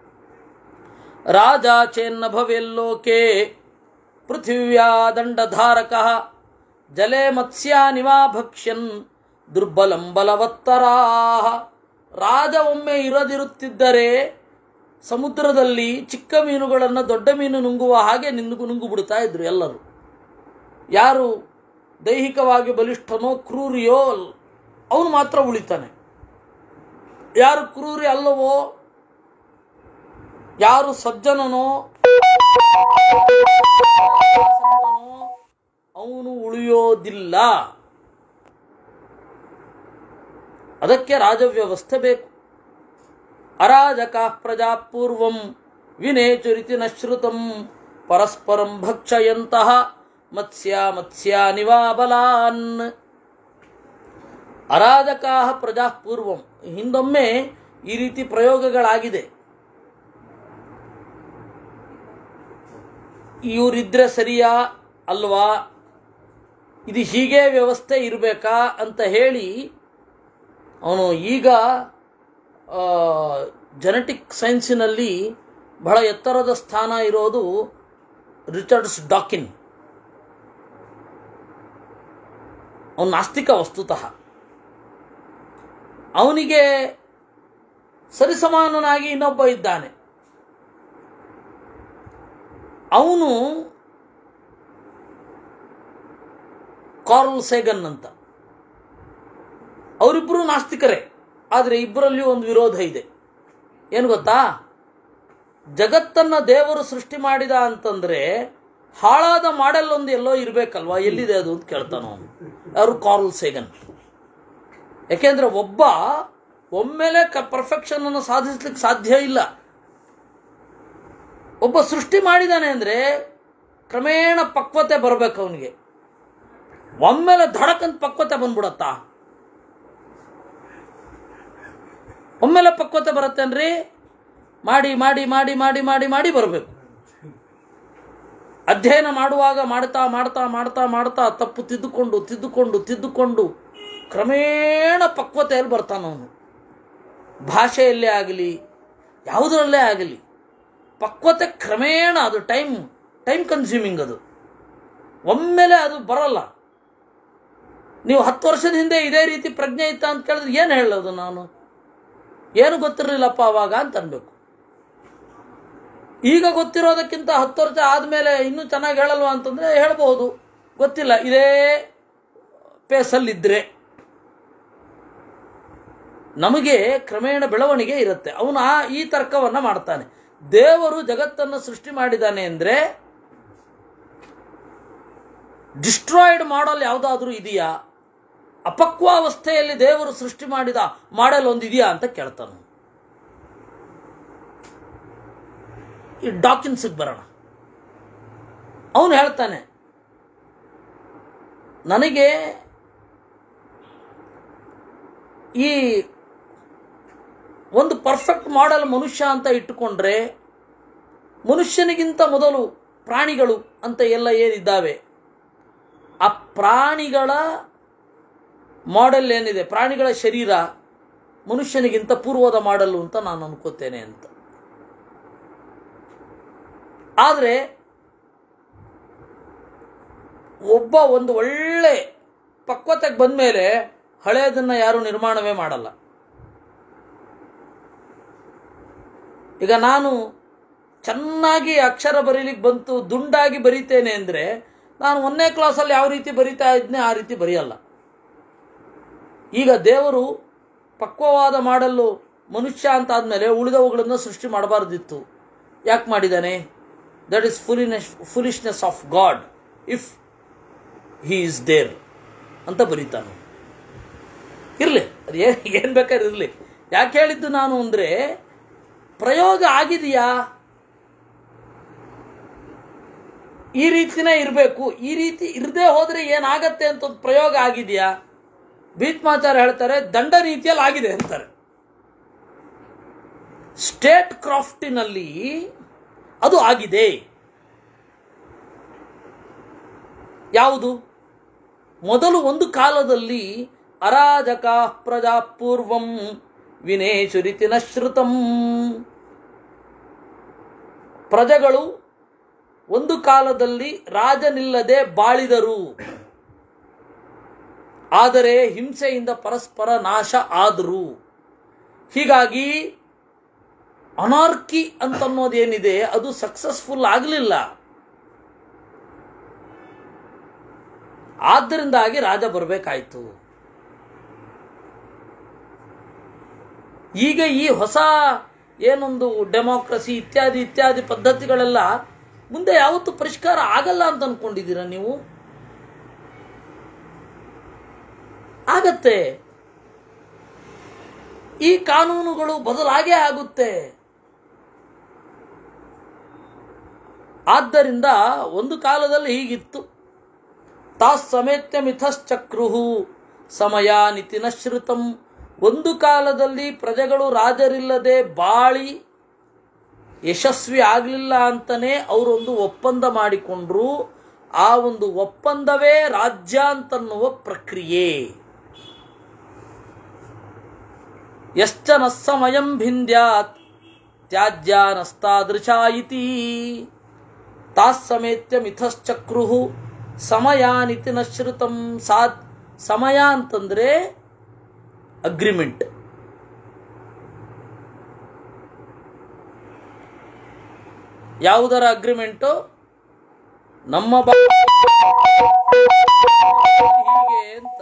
ರಾಜ ಚೇನ್ನ ಭವೆಲ್ಲೋಕೆ ಪೃಥಿವ್ಯಾ ದಂಡಧಾರಕ ಜಲೆ ಮತ್ಸ್ಯಾನಿವಾ ಭಕ್ಷ್ಯನ್ ದುರ್ಬಲಂ ಬಲವತ್ತರಾ ರಾಜ ಒಮ್ಮೆ ಇರದಿರುತ್ತಿದ್ದರೆ ಸಮುದ್ರದಲ್ಲಿ ಚಿಕ್ಕ ಮೀನುಗಳನ್ನು ದೊಡ್ಡ ಮೀನು ನುಂಗುವ ಹಾಗೆ ನಿಂಗು ನುಂಗು ಬಿಡ್ತಾ ಇದ್ರು ಎಲ್ಲರೂ ಯಾರು ದೈಹಿಕವಾಗಿ ಬಲಿಷ್ಠನೋ ಕ್ರೂರಿಯೋ ಅವನು ಮಾತ್ರ ಉಳಿತಾನೆ ಯಾರು ಕ್ರೂರಿ ಅಲ್ಲವೋ ಯಾರು ಸಜ್ಜನನೋ ಅವನು ಉಳಿಯೋದಿಲ್ಲ ಅದಕ್ಕೆ ರಾಜವ್ಯವಸ್ಥೆ ಬೇಕು ಅರಾಜಕ ಪ್ರಜಾ ಪೂರ್ವಂ ವಿನೇಚುರಿತಿ ನಶ್ರುತಂ ಪರಸ್ಪರಂ ಭಕ್ಷಯಂತಹ ಮತ್ಸ್ಯ ಮತ್ಸ್ಯಾನಿವಾ ಬಲಾನ್ ಅರಾಜಕಾ ಪ್ರಜಾ ಪೂರ್ವಂ ಹಿಂದೊಮ್ಮೆ ಈ ರೀತಿ ಪ್ರಯೋಗಗಳಾಗಿದೆ ಇವರಿದ್ರೆ ಸರಿಯಾ ಅಲ್ವಾ ಇದು ಹೀಗೆ ವ್ಯವಸ್ಥೆ ಇರಬೇಕಾ ಅಂತ ಹೇಳಿ ಅವನು ಈಗ ಜೆನೆಟಿಕ್ ಸೈನ್ಸಿನಲ್ಲಿ ಬಹಳ ಎತ್ತರದ ಸ್ಥಾನ ಇರೋದು ರಿಚರ್ಡ್ಸ್ ಡಾಕಿನ್ ಅವನು ನಾಸ್ತಿಕ ವಸ್ತುತಃ ಅವನಿಗೆ ಸರಿಸಮಾನನಾಗಿ ಇನ್ನೊಬ್ಬ ಇದ್ದಾನೆ ಅವನು ಕಾರ್ಲ್ ಸೇಗನ್ ಅಂತ ಅವರಿಬ್ಬರು ನಾಸ್ತಿಕರೇ ಆದರೆ ಇಬ್ಬರಲ್ಲಿಯೂ ಒಂದು ವಿರೋಧ ಇದೆ ಏನು ಗೊತ್ತಾ ಜಗತ್ತನ್ನ ದೇವರು ಸೃಷ್ಟಿ ಮಾಡಿದ ಅಂತಂದ್ರೆ ಹಾಳಾದ ಮಾಡೆಲ್ ಒಂದು ಎಲ್ಲೋ ಇರಬೇಕಲ್ವಾ ಎಲ್ಲಿದೆ ಅದು ಅಂತ ಕೇಳ್ತಾನ ಅವನು ಅವರು ಕಾರ್ಲ್ ಸೇಗನ್ ಯಾಕೆಂದ್ರೆ ಒಬ್ಬ ಒಮ್ಮೆಲೆ ಕ ಪರ್ಫೆಕ್ಷನ್ ಅನ್ನು ಸಾಧಿಸ್ಲಿಕ್ಕೆ ಸಾಧ್ಯ ಇಲ್ಲ ಒಬ್ಬ ಸೃಷ್ಟಿ ಮಾಡಿದಾನೆ ಅಂದ್ರೆ ಕ್ರಮೇಣ ಪಕ್ವತೆ ಬರಬೇಕು ಅವನಿಗೆ ಒಮ್ಮೆಲೆ ಧಡಕಂತ ಪಕ್ವತೆ ಬಂದ್ಬಿಡತ್ತಾ ಒಮ್ಮೆಲೆ ಪಕ್ವತೆ ಬರುತ್ತೇನ್ರಿ ಮಾಡಿ ಮಾಡಿ ಮಾಡಿ ಮಾಡಿ ಮಾಡಿ ಮಾಡಿ ಬರಬೇಕು ಅಧ್ಯಯನ ಮಾಡುವಾಗ ಮಾಡ್ತಾ ಮಾಡ್ತಾ ಮಾಡ್ತಾ ಮಾಡ್ತಾ ತಪ್ಪು ತಿದ್ದುಕೊಂಡು ತಿದ್ದುಕೊಂಡು ತಿದ್ದುಕೊಂಡು ಕ್ರಮೇಣ ಪಕ್ವತೆಯಲ್ಲಿ ಬರ್ತಾನವನು ಭಾಷೆಯಲ್ಲೇ ಆಗಲಿ ಯಾವುದರಲ್ಲೇ ಆಗಲಿ ಪಕ್ವತೆ ಕ್ರಮೇಣ ಅದು ಟೈಮ್ ಟೈಮ್ ಕನ್ಸ್ಯೂಮಿಂಗ್ ಅದು ಒಮ್ಮೆಲೆ ಅದು ಬರಲ್ಲ ನೀವು ಹತ್ತು ವರ್ಷದ ಹಿಂದೆ ಇದೇ ರೀತಿ ಪ್ರಜ್ಞೆ ಇತ್ತ ಅಂತ ಕೇಳಿದ್ರೆ ಏನು ಹೇಳೋದು ನಾನು ಏನು ಗೊತ್ತಿರಲಿಲ್ಲಪ್ಪ ಅವಾಗ ಅಂತ ಅನ್ಬೇಕು ಈಗ ಗೊತ್ತಿರೋದಕ್ಕಿಂತ ಹತ್ತು ವರ್ಷ ಆದಮೇಲೆ ಇನ್ನೂ ಚೆನ್ನಾಗಿ ಹೇಳಲ್ವಾ ಅಂತಂದರೆ ಹೇಳ್ಬೋದು ಗೊತ್ತಿಲ್ಲ ಇದೇ ಪೇಸಲ್ಲಿದ್ದರೆ ನಮಗೆ ಕ್ರಮೇಣ ಬೆಳವಣಿಗೆ ಇರುತ್ತೆ ಅವನು ಆ ಈ ತರ್ಕವನ್ನು ಮಾಡ್ತಾನೆ ದೇವರು ಜಗತ್ತನ್ನು ಸೃಷ್ಟಿ ಮಾಡಿದ್ದಾನೆ ಅಂದರೆ ಡಿಸ್ಟ್ರಾಯ್ಡ್ ಮಾಡಲ್ ಯಾವುದಾದ್ರೂ ಇದೆಯಾ ಅಪಕ್ವಾವಸ್ಥೆಯಲ್ಲಿ ದೇವರು ಸೃಷ್ಟಿ ಮಾಡಿದ ಮಾಡಲ್ ಒಂದು ಇದೆಯಾ ಅಂತ ಕೇಳ್ತಾನೆ ಈ ಡಾಕಿನ್ಸಿಗೆ ಬರೋಣ ಅವನು ಹೇಳ್ತಾನೆ ನನಗೆ ಈ ಒಂದು ಪರ್ಫೆಕ್ಟ್ ಮಾಡೆಲ್ ಮನುಷ್ಯ ಅಂತ ಇಟ್ಟುಕೊಂಡ್ರೆ ಮನುಷ್ಯನಿಗಿಂತ ಮೊದಲು ಪ್ರಾಣಿಗಳು ಅಂತ ಎಲ್ಲ ಏನಿದ್ದಾವೆ ಆ ಪ್ರಾಣಿಗಳ ಮಾಡೆಲ್ ಏನಿದೆ ಪ್ರಾಣಿಗಳ ಶರೀರ ಮನುಷ್ಯನಿಗಿಂತ ಪೂರ್ವದ ಮಾಡಲು ಅಂತ ನಾನು ಅನ್ಕೋತೇನೆ ಅಂತ ಆದರೆ ಒಬ್ಬ ಒಂದು ಒಳ್ಳೆ ಪಕ್ವತೆಗೆ ಬಂದಮೇಲೆ ಹಳೆಯದನ್ನು ಯಾರು ನಿರ್ಮಾಣವೇ ಮಾಡಲ್ಲ ಈಗ ನಾನು ಚೆನ್ನಾಗಿ ಅಕ್ಷರ ಬರೀಲಿಕ್ಕೆ ಬಂತು ದುಂಡಾಗಿ ಬರೀತೇನೆ ಅಂದರೆ ನಾನು ಒಂದನೇ ಕ್ಲಾಸಲ್ಲಿ ಯಾವ ರೀತಿ ಬರಿತಾ ಇದ್ನೇ ಆ ರೀತಿ ಬರೆಯಲ್ಲ ಈಗ ದೇವರು ಪಕ್ವವಾದ ಮಾಡಲು ಮನುಷ್ಯ ಅಂತ ಆದಮೇಲೆ ಉಳಿದವುಗಳನ್ನು ಸೃಷ್ಟಿ ಮಾಡಬಾರ್ದಿತ್ತು ಯಾಕೆ ಮಾಡಿದ್ದಾನೆ that is fooliness foolishness of God if he is there ಅಂತ ಬರೀತಾನೆ ಇರಲಿ ಅದು ಏನು ಏನು ಬೇಕಾದ್ರೆ ಇರಲಿ ಯಾಕೆ ಹೇಳಿದ್ದು ನಾನು ಅಂದರೆ ಪ್ರಯೋಗ ಆಗಿದೆಯಾ ಈ ರೀತಿನೇ ಇರಬೇಕು ಈ ರೀತಿ ಇರದೇ ಹೋದರೆ ಏನಾಗತ್ತೆ ಅಂತ ಒಂದು ಪ್ರಯೋಗ ಆಗಿದೆಯಾ ಭೀಷ್ಮಾಚಾರ್ಯ ಹೇಳ್ತಾರೆ ದಂಡ ರೀತಿಯಲ್ಲಿ ಆಗಿದೆ ಅಂತಾರೆ ಸ್ಟೇಟ್ ಕ್ರಾಫ್ಟಿನಲ್ಲಿ ಅದು ಆಗಿದೆ ಯಾವುದು ಮೊದಲು ಒಂದು ಕಾಲದಲ್ಲಿ ಅರಾಜಕ ಪ್ರಜಾಪೂರ್ವಂ ವಿನೇಶುರಿತಿನ ಶ್ರುತಂ ಪ್ರಜೆಗಳು ಒಂದು ಕಾಲದಲ್ಲಿ ರಾಜನಿಲ್ಲದೆ ಬಾಳಿದರು ಆದರೆ ಹಿಂಸೆಯಿಂದ ಪರಸ್ಪರ ನಾಶ ಆದರು ಹೀಗಾಗಿ ಅನಾರ್ಕಿ ಅಂತನ್ನೋದೇನಿದೆ ಅದು ಸಕ್ಸಸ್ಫುಲ್ ಆಗಲಿಲ್ಲ ಆದ್ದರಿಂದಾಗಿ ರಾಜ ಬರಬೇಕಾಯ್ತು ಈಗ ಈ ಹೊಸ ಏನೊಂದು ಡೆಮೋಕ್ರಸಿ ಇತ್ಯಾದಿ ಇತ್ಯಾದಿ ಪದ್ಧತಿಗಳೆಲ್ಲ ಮುಂದೆ ಯಾವತ್ತೂ ಪರಿಷ್ಕಾರ ಆಗಲ್ಲ ಅಂತ ಅನ್ಕೊಂಡಿದ್ದೀರಾ ನೀವು ಆಗತ್ತೆ ಈ ಕಾನೂನುಗಳು ಬದಲಾಗೇ ಆಗುತ್ತೆ ಆದ್ದರಿಂದ ಒಂದು ಕಾಲದಲ್ಲಿ ಹೀಗಿತ್ತು ತಾಸ್ ಸಮೇತ್ಯ ಮಿಥಶ್ಚಕ್ರುಹು ಸಮಯ ನಿತಿನ ಶ್ರುತಂ ಒಂದು ಕಾಲದಲ್ಲಿ ಪ್ರಜೆಗಳು ರಾಜರಿಲ್ಲದೆ ಬಾಳಿ ಯಶಸ್ವಿ ಆಗಲಿಲ್ಲ ಅಂತಲೇ ಅವರೊಂದು ಒಪ್ಪಂದ ಮಾಡಿಕೊಂಡ್ರು ಆ ಒಂದು ಒಪ್ಪಂದವೇ ರಾಜ್ಯ ಅಂತನ್ನುವ ಪ್ರಕ್ರಿಯೆ ಯಶ್ಚ ನ ಸಮಯಂ ಭಿಂದ್ಯಾತ್ ತ್ಯಾಜ್ಯಾನಸ್ತಾದೃಶಾ ಇತಿ ತಾಸ್ಸಮೇತ್ಯ ಮಿಥಶ್ಚಕ್ರು ಸಮಯಾನಿತಿ ನ ಶ್ರುತಂ ಸಾತ್ ಸಮಯ ಅಂತಂದ್ರೆ ಅಗ್ರಿಮೆಂಟ್ ಯಾವುದರ ಅಗ್ರಿಮೆಂಟು ನಮ್ಮ ಬಾ ಹೀಗೆ ಅಂತ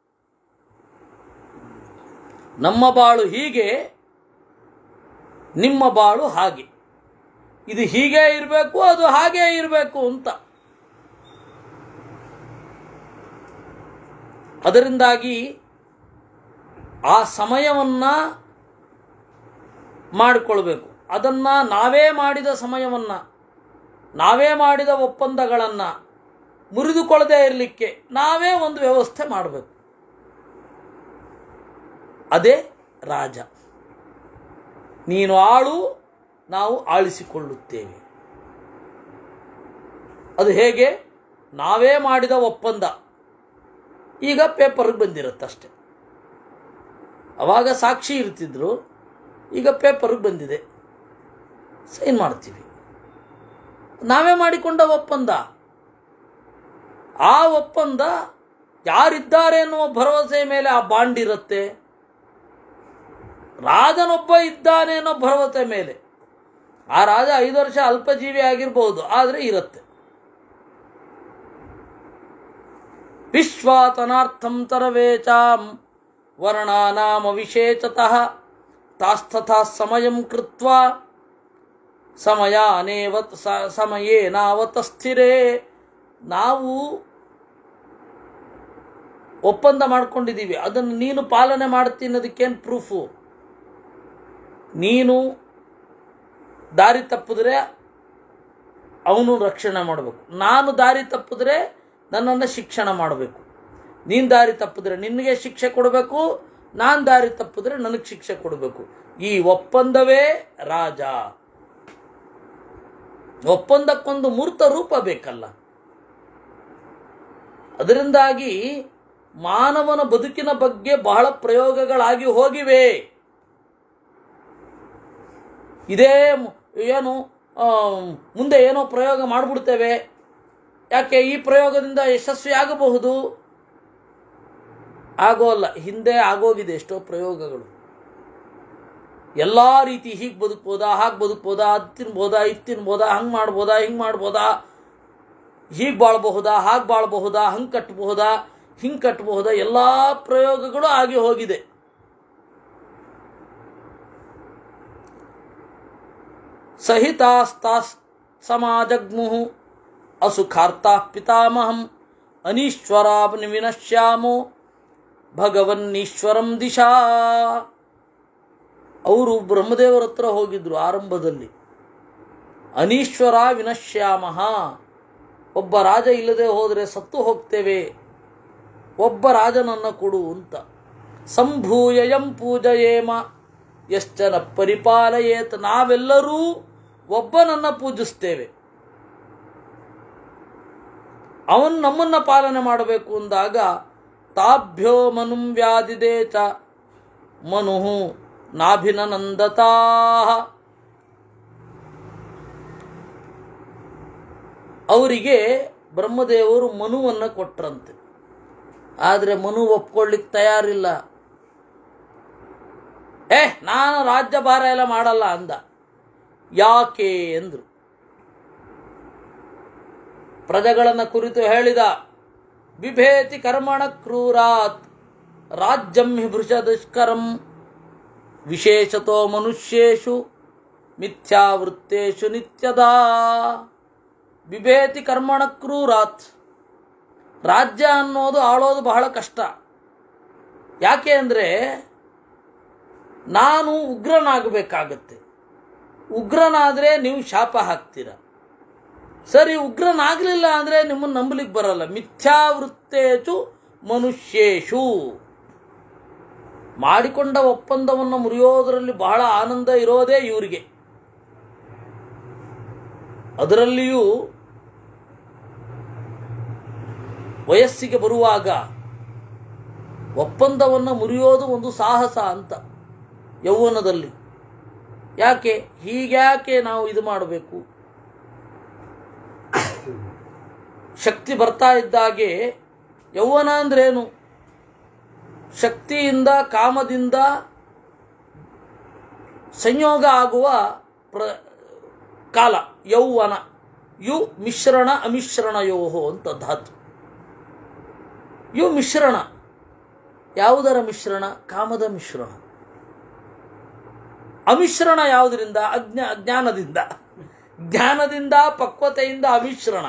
ನಮ್ಮ ಬಾಳು ಹೀಗೆ ನಿಮ್ಮ ಬಾಳು ಹಾಗೆ ಇದು ಹೀಗೆ ಇರಬೇಕು ಅದು ಹಾಗೆ ಇರಬೇಕು ಅಂತ ಅದರಿಂದಾಗಿ ಆ ಸಮಯವನ್ನ ಮಾಡಿಕೊಳ್ಬೇಕು ಅದನ್ನ ನಾವೇ ಮಾಡಿದ ಸಮಯವನ್ನ ನಾವೇ ಮಾಡಿದ ಒಪ್ಪಂದಗಳನ್ನು ಮುರಿದುಕೊಳ್ಳದೆ ಇರಲಿಕ್ಕೆ ನಾವೇ ಒಂದು ವ್ಯವಸ್ಥೆ ಮಾಡಬೇಕು ಅದೇ ರಾಜ ನೀನು ಆಳು ನಾವು ಆಳಿಸಿಕೊಳ್ಳುತ್ತೇವೆ ಅದು ಹೇಗೆ ನಾವೇ ಮಾಡಿದ ಒಪ್ಪಂದ ಈಗ ಪೇಪರ್ಗೆ ಬಂದಿರುತ್ತಷ್ಟೆ ಅವಾಗ ಸಾಕ್ಷಿ ಇರ್ತಿದ್ರು ಈಗ ಪೇಪರ್ಗೆ ಬಂದಿದೆ ಸೈನ್ ಮಾಡ್ತೀವಿ ನಾವೇ ಮಾಡಿಕೊಂಡ ಒಪ್ಪಂದ ಆ ಒಪ್ಪಂದ ಯಾರಿದ್ದಾರೆ ಎನ್ನುವ ಭರವಸೆ ಮೇಲೆ ಆ ಬಾಂಡ್ ಇರುತ್ತೆ ರಾಜನೊಬ್ಬ ಇದ್ದಾನೆ ಅನ್ನೋ ಭರವಸೆ ಮೇಲೆ ಆ ರಾಜ ಐದು ವರ್ಷ ಅಲ್ಪಜೀವಿ ಆಗಿರ್ಬೋದು ಆದರೆ ಇರುತ್ತೆ ವಿಶ್ವಾತನಾರ್ಥಂ ತರವೇಚಾಂ ವರ್ಣಾನಾಮ ವಿಶೇಷತಃ ತಾಸ್ತಥಾ ಸಮಯಂ ಕೃತ್ವಾ ಸಮಯಾನೇವ ಸ- ಸಮಯೇನಾವತ ಸ್ಥಿರೇ ನಾವು ಒಪ್ಪಂದ ಮಾಡ್ಕೊಂಡಿದ್ದೀವಿ ಅದನ್ನು ನೀನು ಪಾಲನೆ ಮಾಡ್ತೀನಿ ಅನ್ನೋದಕ್ಕೇನು ಪ್ರೂಫು ನೀನು ದಾರಿ ತಪ್ಪಿದ್ರೆ ಅವನು ರಕ್ಷಣೆ ಮಾಡಬೇಕು ನಾನು ದಾರಿ ತಪ್ಪಿದ್ರೆ ನನ್ನನ್ನು ಶಿಕ್ಷಣ ಮಾಡಬೇಕು ನೀನು ದಾರಿ ತಪ್ಪಿದ್ರೆ ನಿನಗೆ ಶಿಕ್ಷೆ ಕೊಡಬೇಕು ನಾನು ದಾರಿ ತಪ್ಪಿದ್ರೆ ನನಗೆ ಶಿಕ್ಷೆ ಕೊಡಬೇಕು ಈ ಒಪ್ಪಂದವೇ ರಾಜ ಒಪ್ಪಂದಕ್ಕೊಂದು ಮೂರ್ತ ರೂಪ ಬೇಕಲ್ಲ ಅದರಿಂದಾಗಿ ಮಾನವನ ಬದುಕಿನ ಬಗ್ಗೆ ಬಹಳ ಪ್ರಯೋಗಗಳಾಗಿ ಹೋಗಿವೆ ಇದೇ ಮ್- ಏನು ಆ, ಮುಂದೆ ಏನೋ ಪ್ರಯೋಗ ಮಾಡಿಬಿಡ್ತೇವೆ ಯಾಕೆ ಈ ಪ್ರಯೋಗದಿಂದ ಯಶಸ್ವಿ ಆಗಬಹುದು ಆಗೋಲ್ಲ ಹಿಂದೆ ಆಗೋಗಿದೆ ಎಷ್ಟೋ ಪ್ರಯೋಗಗಳು ಎಲ್ಲ ರೀತಿ ಹೀಗೆ ಬದುಕ್ಬೋದಾ ಹಾಗೆ ಬದುಕ್ಬೋದಾ ಅದು ತಿನ್ಬೋದಾ ಇದು ತಿನ್ಬೋದಾ ಹಂಗೆ ಮಾಡ್ಬೋದಾ ಹಿಂಗೆ ಮಾಡ್ಬೋದಾ ಹೀಗೆ ಬಾಳ್ಬಹುದಾ ಹಾಗೆ ಬಾಳ್ಬಹುದಾ ಹಂಗೆ ಕಟ್ಟಬಹುದಾ ಹಿಂಗೆ ಕಟ್ಟಬಹುದಾ ಎಲ್ಲ ಪ್ರಯೋಗಗಳು ಆಗಿ ಹೋಗಿದೆ ಸಹಿತಾಸ್ತಾಸ್ ಸಮಾಜಗ್ಮುಹು ಅಸುಖಾರ್ತಾ ಪಿತಾಮಹಂ ಅನೀಶ್ವರಾಬ್ನಿ ವಿನಶ್ಯಾಮೋ ಭಗವನ್ನೀಶ್ವರಂ ದಿಶಾ ಅವರು ಬ್ರಹ್ಮದೇವರ ಹತ್ರ ಹೋಗಿದ್ರು ಆರಂಭದಲ್ಲಿ ಅನೀಶ್ವರ ವಿನಶ್ಯಾಮಃ ಒಬ್ಬ ರಾಜ ಇಲ್ಲದೆ ಹೋದರೆ ಸತ್ತು ಹೋಗ್ತೇವೆ ಒಬ್ಬ ರಾಜನನ್ನ ಕೊಡು ಅಂತ ಸಂಭೂಯಯಂ ಪೂಜಯೇಮ ಎಷ್ಟನ ಪರಿಪಾಲಯೇತ್ ನಾವೆಲ್ಲರೂ ಒಬ್ಬನನ್ನ ಪೂಜಿಸ್ತೇವೆ ಅವನು ನಮ್ಮನ್ನ ಪಾಲನೆ ಮಾಡಬೇಕು ಅಂದಾಗ ತಾಭ್ಯೋ ಮನುಂ ವ್ಯಾಧಿದೆ ಚ ಮನು ನಾಭಿನನಂದತಾ ಅವರಿಗೆ ಬ್ರಹ್ಮದೇವರು ಮನುವನ್ನು ಕೊಟ್ರಂತೆ ಆದರೆ ಮನು ಒಪ್ಕೊಳ್ಳಿಕ್ಕೆ ತಯಾರಿಲ್ಲ ಏ ನಾನು ರಾಜ್ಯಭಾರ ಎಲ್ಲ ಮಾಡಲ್ಲ ಅಂದ ಯಾಕೆ ಎಂದ್ರು ಪ್ರಜೆಗಳನ್ನ ಕುರಿತು ಹೇಳಿದ ಬಿಭೇತಿ ಕರ್ಮಣ ಕ್ರೂರಾತ್ ರಾಜ್ಯಂ ಹಿ ಭೃಷ ದುಷ್ಕರಂ ವಿಶೇಷತೋ ಮನುಷ್ಯೇಷು ಮಿಥ್ಯಾವೃತ್ತೇಷು ನಿತ್ಯದಾ ಬಿಭೇತಿ ಕರ್ಮಣ ಕ್ರೂರಾತ್ ರಾಜ್ಯ ಅನ್ನೋದು ಆಳೋದು ಬಹಳ ಕಷ್ಟ ಯಾಕೆ ಅಂದರೆ ನಾನು ಉಗ್ರನಾಗಬೇಕಾಗತ್ತೆ ಉಗ್ರನಾದರೆ ನೀವು ಶಾಪ ಹಾಕ್ತೀರ ಸರಿ ಉಗ್ರನಾಗಲಿಲ್ಲ ಅಂದರೆ ನಿಮ್ಮನ್ನು ನಂಬಲಿಕ್ಕೆ ಬರಲ್ಲ ಮಿಥ್ಯಾವೃತ್ತೇಚು ಮನುಷ್ಯೇಷು ಮಾಡಿಕೊಂಡ ಒಪ್ಪಂದವನ್ನು ಮುರಿಯೋದರಲ್ಲಿ ಬಹಳ ಆನಂದ ಇರೋದೇ ಇವರಿಗೆ ಅದರಲ್ಲಿಯೂ ವಯಸ್ಸಿಗೆ ಬರುವಾಗ ಒಪ್ಪಂದವನ್ನು ಮುರಿಯೋದು ಒಂದು ಸಾಹಸ ಅಂತ ಯೌವನದಲ್ಲಿ ಯಾಕೆ ಹೀಗ್ಯಾಕೆ ನಾವು ಇದು ಮಾಡಬೇಕು ಶಕ್ತಿ ಬರ್ತಾ ಇದ್ದಾಗೆ ಯೌವನ ಅಂದ್ರೇನು ಶಕ್ತಿಯಿಂದ ಕಾಮದಿಂದ ಸಂಯೋಗ ಆಗುವ ಪ್ರ ಕಾಲ ಯೌವನ ಯು ಮಿಶ್ರಣ ಅಮಿಶ್ರಣಯೋಹೋ ಅಂತ ಧಾತು ಯು ಮಿಶ್ರಣ ಯಾವುದರ ಮಿಶ್ರಣ ಕಾಮದ ಮಿಶ್ರಣ ಅಮಿಶ್ರಣ ಯಾವುದರಿಂದ ಅಜ್ಞ ಅಜ್ಞಾನದಿಂದ ಜ್ಞಾನದಿಂದ ಪಕ್ವತೆಯಿಂದ ಅಮಿಶ್ರಣ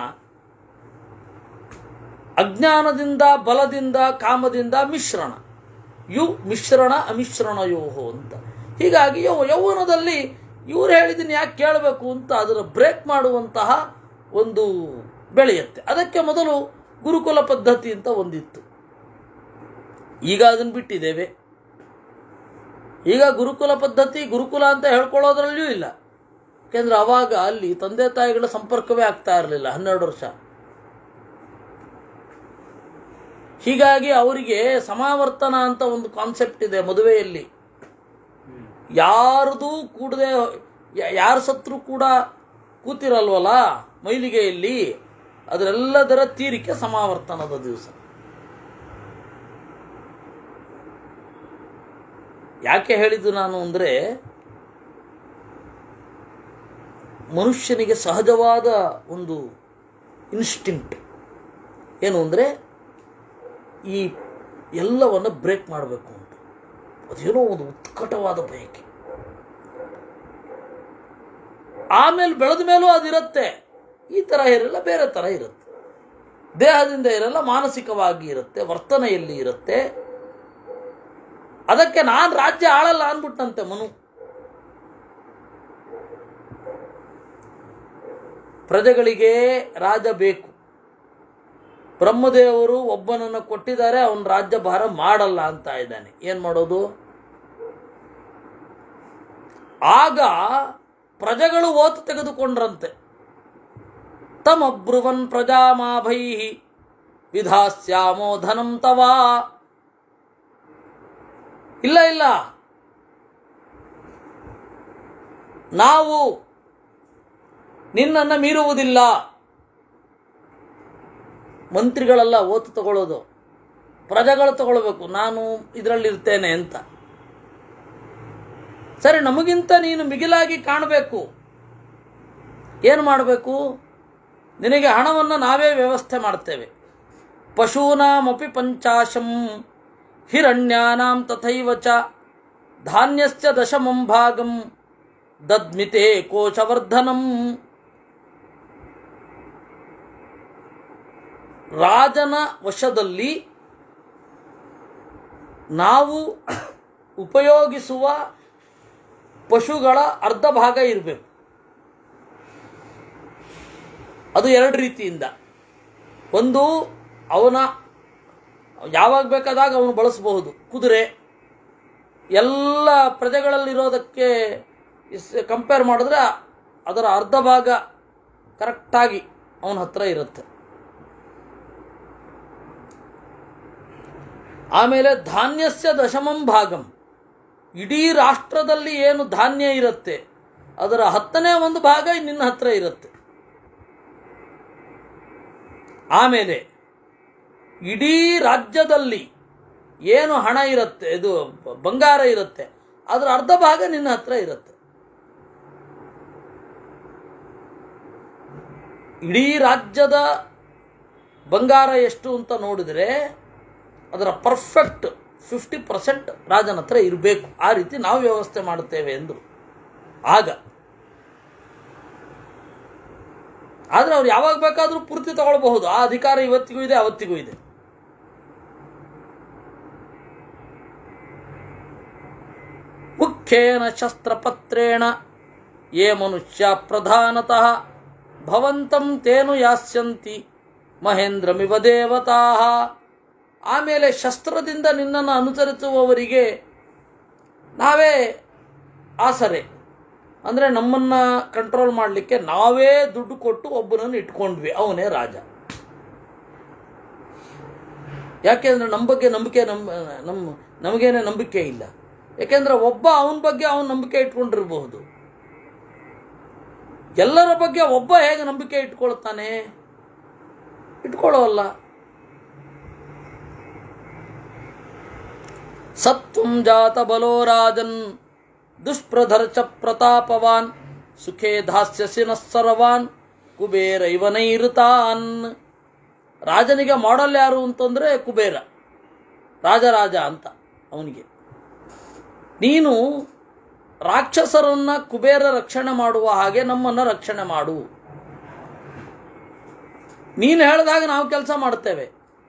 ಅಜ್ಞಾನದಿಂದ ಬಲದಿಂದ ಕಾಮದಿಂದ ಮಿಶ್ರಣ ಯು ಮಿಶ್ರಣ ಅಮಿಶ್ರಣಯೋಹೋ ಅಂತ ಹೀಗಾಗಿ ಯೌ ಯೌವನದಲ್ಲಿ ಇವ್ರು ಹೇಳಿದ್ದೀನಿ ಯಾಕೆ ಕೇಳಬೇಕು ಅಂತ ಅದನ್ನು ಬ್ರೇಕ್ ಮಾಡುವಂತಹ ಒಂದು ಬೆಳೆಯುತ್ತೆ ಅದಕ್ಕೆ ಮೊದಲು ಗುರುಕುಲ ಪದ್ಧತಿ ಅಂತ ಒಂದಿತ್ತು ಈಗ ಅದನ್ನು ಬಿಟ್ಟಿದ್ದೇವೆ ಈಗ ಗುರುಕುಲ ಪದ್ಧತಿ ಗುರುಕುಲ ಅಂತ ಹೇಳ್ಕೊಳ್ಳೋದ್ರಲ್ಲಿಯೂ ಇಲ್ಲ ಯಾಕೆಂದ್ರೆ ಅವಾಗ ಅಲ್ಲಿ ತಂದೆ ತಾಯಿಗಳ ಸಂಪರ್ಕವೇ ಆಗ್ತಾ ಇರಲಿಲ್ಲ ಹನ್ನೆರಡು ವರ್ಷ ಹೀಗಾಗಿ ಅವರಿಗೆ ಸಮಾವರ್ತನ ಅಂತ ಒಂದು ಕಾನ್ಸೆಪ್ಟ್ ಇದೆ ಮದುವೆಯಲ್ಲಿ ಯಾರದು ಕೂಡದೆ ಯಾರು ಸತ್ರು ಕೂಡ ಕೂತಿರಲ್ವಲ್ಲ ಮೈಲಿಗೆಯಲ್ಲಿ ಅದರೆಲ್ಲದರ ತೀರಿಕೆ ಸಮಾವರ್ತನದ ದಿವಸ ಯಾಕೆ ಹೇಳಿದ್ದು ನಾನು ಅಂದರೆ ಮನುಷ್ಯನಿಗೆ ಸಹಜವಾದ ಒಂದು ಇನ್ಸ್ಟಿಂಕ್ಟ್ ಏನು ಅಂದರೆ ಈ ಎಲ್ಲವನ್ನು ಬ್ರೇಕ್ ಮಾಡಬೇಕು ಅಂತ ಅದೇನೋ ಒಂದು ಉತ್ಕಟವಾದ ಬಯಕೆ ಆಮೇಲೆ ಬೆಳೆದ ಮೇಲೂ ಅದಿರುತ್ತೆ ಈ ಥರ ಇರಲ್ಲ ಬೇರೆ ಥರ ಇರುತ್ತೆ ದೇಹದಿಂದ ಇರಲ್ಲ ಮಾನಸಿಕವಾಗಿ ಇರುತ್ತೆ ವರ್ತನೆಯಲ್ಲಿ ಇರುತ್ತೆ ಅದಕ್ಕೆ ನಾನು ರಾಜ್ಯ ಆಳಲ್ಲ ಅಂದ್ಬಿಟ್ಟಂತೆ ಮನು ಪ್ರಜೆಗಳಿಗೆ ರಾಜ ಬೇಕು ಬ್ರಹ್ಮದೇವರು ಒಬ್ಬನನ್ನು ಕೊಟ್ಟಿದ್ದಾರೆ ಅವನ ರಾಜ್ಯ ಭಾರ ಮಾಡಲ್ಲ ಅಂತ ಇದ್ದಾನೆ ಏನ್ ಮಾಡೋದು ಆಗ ಪ್ರಜೆಗಳು ಓತು ತೆಗೆದುಕೊಂಡ್ರಂತೆ ತಮಬ್ರುವನ್ ಪ್ರಜಾಮಾಭೈ ವಿಧಾಸ್ಯಾಮೋ ಧನಂ ತವಾ ಇಲ್ಲ ಇಲ್ಲ ನಾವು ನಿನ್ನನ್ನು ಮೀರುವುದಿಲ್ಲ ಮಂತ್ರಿಗಳೆಲ್ಲ ಓತು ತಗೊಳ್ಳೋದು ಪ್ರಜೆಗಳು ತಗೊಳ್ಬೇಕು ನಾನು ಇದರಲ್ಲಿರ್ತೇನೆ ಅಂತ ಸರಿ ನಮಗಿಂತ ನೀನು ಮಿಗಿಲಾಗಿ ಕಾಣಬೇಕು ಏನು ಮಾಡಬೇಕು ನಿನಗೆ ಹಣವನ್ನು ನಾವೇ ವ್ಯವಸ್ಥೆ ಮಾಡ್ತೇವೆ ಪಶೂನಾಮಪಿ ಪಂಚಾಶಂ ಹಿರಣ್ಯಾನಾಂ ತಥೈವ ಚ ಧಾನ್ಯಸ್ಯ ದಶಮಂ ಭಾಗಂ ದದ್ಮಿತೆ ಕೋಶವರ್ಧನಂ ರಾಜನ ವಶದಲ್ಲಿ ನಾವು ಉಪಯೋಗಿಸುವ ಪಶುಗಳ ಅರ್ಧ ಭಾಗ ಇರಬೇಕು ಅದು ಎರಡು ರೀತಿಯಿಂದ ಒಂದು ಅವನ ಯಾವಾಗ ಬೇಕಾದಾಗ ಅವನು ಬಳಸಬಹುದು ಕುದುರೆ ಎಲ್ಲ ಪ್ರಜೆಗಳಲ್ಲಿರೋದಕ್ಕೆ ಕಂಪೇರ್ ಮಾಡಿದ್ರೆ ಅದರ ಅರ್ಧ ಭಾಗ ಕರೆಕ್ಟಾಗಿ ಅವನ ಹತ್ರ ಇರುತ್ತೆ ಆಮೇಲೆ ಧಾನ್ಯಸ್ಯ ದಶಮಂ ಭಾಗಂ ಇಡೀ ರಾಷ್ಟ್ರದಲ್ಲಿ ಏನು ಧಾನ್ಯ ಇರುತ್ತೆ ಅದರ ಹತ್ತನೇ ಒಂದು ಭಾಗ ನಿನ್ನ ಹತ್ರ ಇರುತ್ತೆ ಆಮೇಲೆ ಇಡೀ ರಾಜ್ಯದಲ್ಲಿ ಏನು ಹಣ ಇರುತ್ತೆ ಇದು ಬಂಗಾರ ಇರುತ್ತೆ ಅದರ ಅರ್ಧ ಭಾಗ ನಿನ್ನ ಹತ್ರ ಇರುತ್ತೆ ಇಡೀ ರಾಜ್ಯದ ಬಂಗಾರ ಎಷ್ಟು ಅಂತ ನೋಡಿದರೆ ಅದರ ಪರ್ಫೆಕ್ಟ್ ಫಿಫ್ಟಿ ಪರ್ಸೆಂಟ್ ರಾಜನ ಹತ್ರ ಇರಬೇಕು ಆ ರೀತಿ ನಾವು ವ್ಯವಸ್ಥೆ ಮಾಡುತ್ತೇವೆ ಎಂದು ಆಗ ಆದರೆ ಅವ್ರು ಯಾವಾಗ ಬೇಕಾದರೂ ಪೂರ್ತಿ ತಗೊಳ್ಬಹುದು ಆ ಅಧಿಕಾರ ಇವತ್ತಿಗೂ ಇದೆ ಅವತ್ತಿಗೂ ಇದೆ ಮುಖ್ಯೇನ ಶಸ್ತ್ರಪತ್ರೇಣ ಯೇ ಮನುಷ್ಯ ಪ್ರಧಾನತಃ ಭವಂತಂ ತೇನು ಯಾಸ್ಯಂತಿ ಮಹೇಂದ್ರಮಿವ ದೇವತಾ ಆಮೇಲೆ ಶಸ್ತ್ರದಿಂದ ನಿನ್ನನ್ನು ಅನುಸರಿಸುವವರಿಗೆ ನಾವೇ ಆಸರೆ ಅಂದರೆ ನಮ್ಮನ್ನು ಕಂಟ್ರೋಲ್ ಮಾಡಲಿಕ್ಕೆ ನಾವೇ ದುಡ್ಡು ಕೊಟ್ಟು ಒಬ್ಬನನ್ನು ಇಟ್ಕೊಂಡ್ವಿ ಅವನೇ ರಾಜ ಯಾಕೆಂದ್ರೆ ನಮ್ಮ ಬಗ್ಗೆ ನಂಬಿಕೆ ನಮ್ಮ ನಮ್ಮ ನಮಗೇನೆ ನಂಬಿಕೆ ಇಲ್ಲ ಯಾಕೆಂದ್ರೆ ಒಬ್ಬ ಅವನ ಬಗ್ಗೆ ಅವನ ನಂಬಿಕೆ ಇಟ್ಕೊಂಡಿರಬಹುದು ಎಲ್ಲರ ಬಗ್ಗೆ ಒಬ್ಬ ಹೇಗೆ ನಂಬಿಕೆ ಇಟ್ಕೊಳ್ತಾನೆ ಇಟ್ಕೊಳ್ಳೋಲ್ಲ ಸತ್ವಂ ಜಾತ ಬಲೋ ರಾಜನ್ ದುಷ್ಪ್ರಧರ್ಚ ಪ್ರತಾಪವಾನ್ ಸುಖೇ ಧಾಸ್ಯಸಿ ಸರ್ವಾನ್ ಕುಬೇರ ಇವನೈರುತಾನ್ ರಾಜನಿಗೆ ಮಾಡಲ್ ಯಾರು ಅಂತಂದ್ರೆ ಕುಬೇರ ರಾಜರಾಜ ಅಂತ ಅವನಿಗೆ ನೀನು ರಾಕ್ಷಸರನ್ನ ಕುಬೇರ ರಕ್ಷಣೆ ಮಾಡುವ ಹಾಗೆ ನಮ್ಮನ್ನ ರಕ್ಷಣೆ ಮಾಡು ನೀನು ಹೇಳಿದಾಗ ನಾವು ಕೆಲಸ ಮಾಡ್ತೇವೆ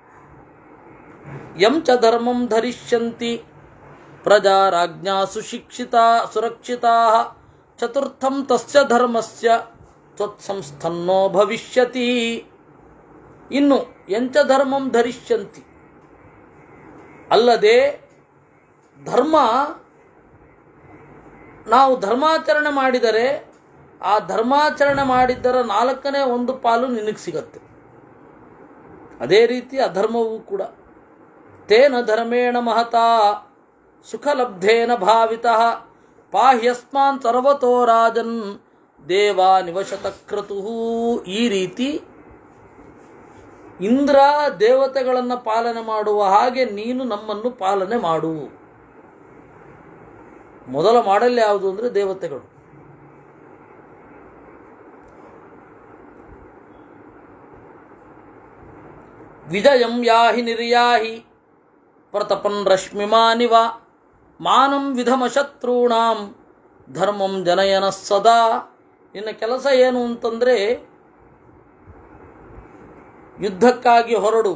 ಯಂ ಚ ಧರ್ಮಂ ಧರಿಷ್ಯಂತಿ ಪ್ರಜಾ ರಾಜ್ಞಾ ಸುಶಿಕ್ಷಿತಾ ಸುರಕ್ಷಿತಾ ಚತುರ್ಥಂ ತಸ್ಯ ಧರ್ಮಸ್ಯ ತ್ವತ್ಸಂಸ್ಥನ್ನೋ ಭವಿಷ್ಯತಿ ಇನ್ನು ಎಂಚ ಧರ್ಮಂ ಧರಿಷ್ಯಂತಿ ಅಲ್ಲದೆ ಧರ್ಮ ನಾವು ಧರ್ಮಾಚರಣೆ ಮಾಡಿದರೆ ಆ ಧರ್ಮಾಚರಣೆ ಮಾಡಿದ್ದರ ನಾಲ್ಕನೇ ಒಂದು ಪಾಲು ನಿನಗೆ ಸಿಗತ್ತೆ ಅದೇ ರೀತಿ ಅಧರ್ಮವೂ ಕೂಡ ತೇನ ಧರ್ಮೇಣ ಮಹತಾ ಸುಖಲಬ್ಧೇನ ಭಾವಿತಃ ಪಾಹ್ಯಸ್ಮಾನ್ ಸರ್ವತೋ ರಾಜನ್ ದೇವಾ ನಿವಶತಕ್ರತು ಈ ರೀತಿ ಇಂದ್ರ ದೇವತೆಗಳನ್ನು ಪಾಲನೆ ಮಾಡುವ ಹಾಗೆ ನೀನು ನಮ್ಮನ್ನು ಪಾಲನೆ ಮಾಡು ಮೊದಲ ಮಾಡಲ್ ಯಾವುದು ಅಂದರೆ ದೇವತೆಗಳು ವಿಜಯಂ ಯಾಹಿ ನಿರ್ಯಾಹಿ ಪ್ರತಪನ್ ರಶ್ಮಿಮಾನಿವ ಮಾನಂ ವಿಧಮ ಶತ್ರುಣಾಂ ಧರ್ಮಂ ಜನಯನ ಸದಾ ನಿನ್ನ ಕೆಲಸ ಏನು ಅಂತಂದರೆ ಯುದ್ಧಕ್ಕಾಗಿ ಹೊರಡು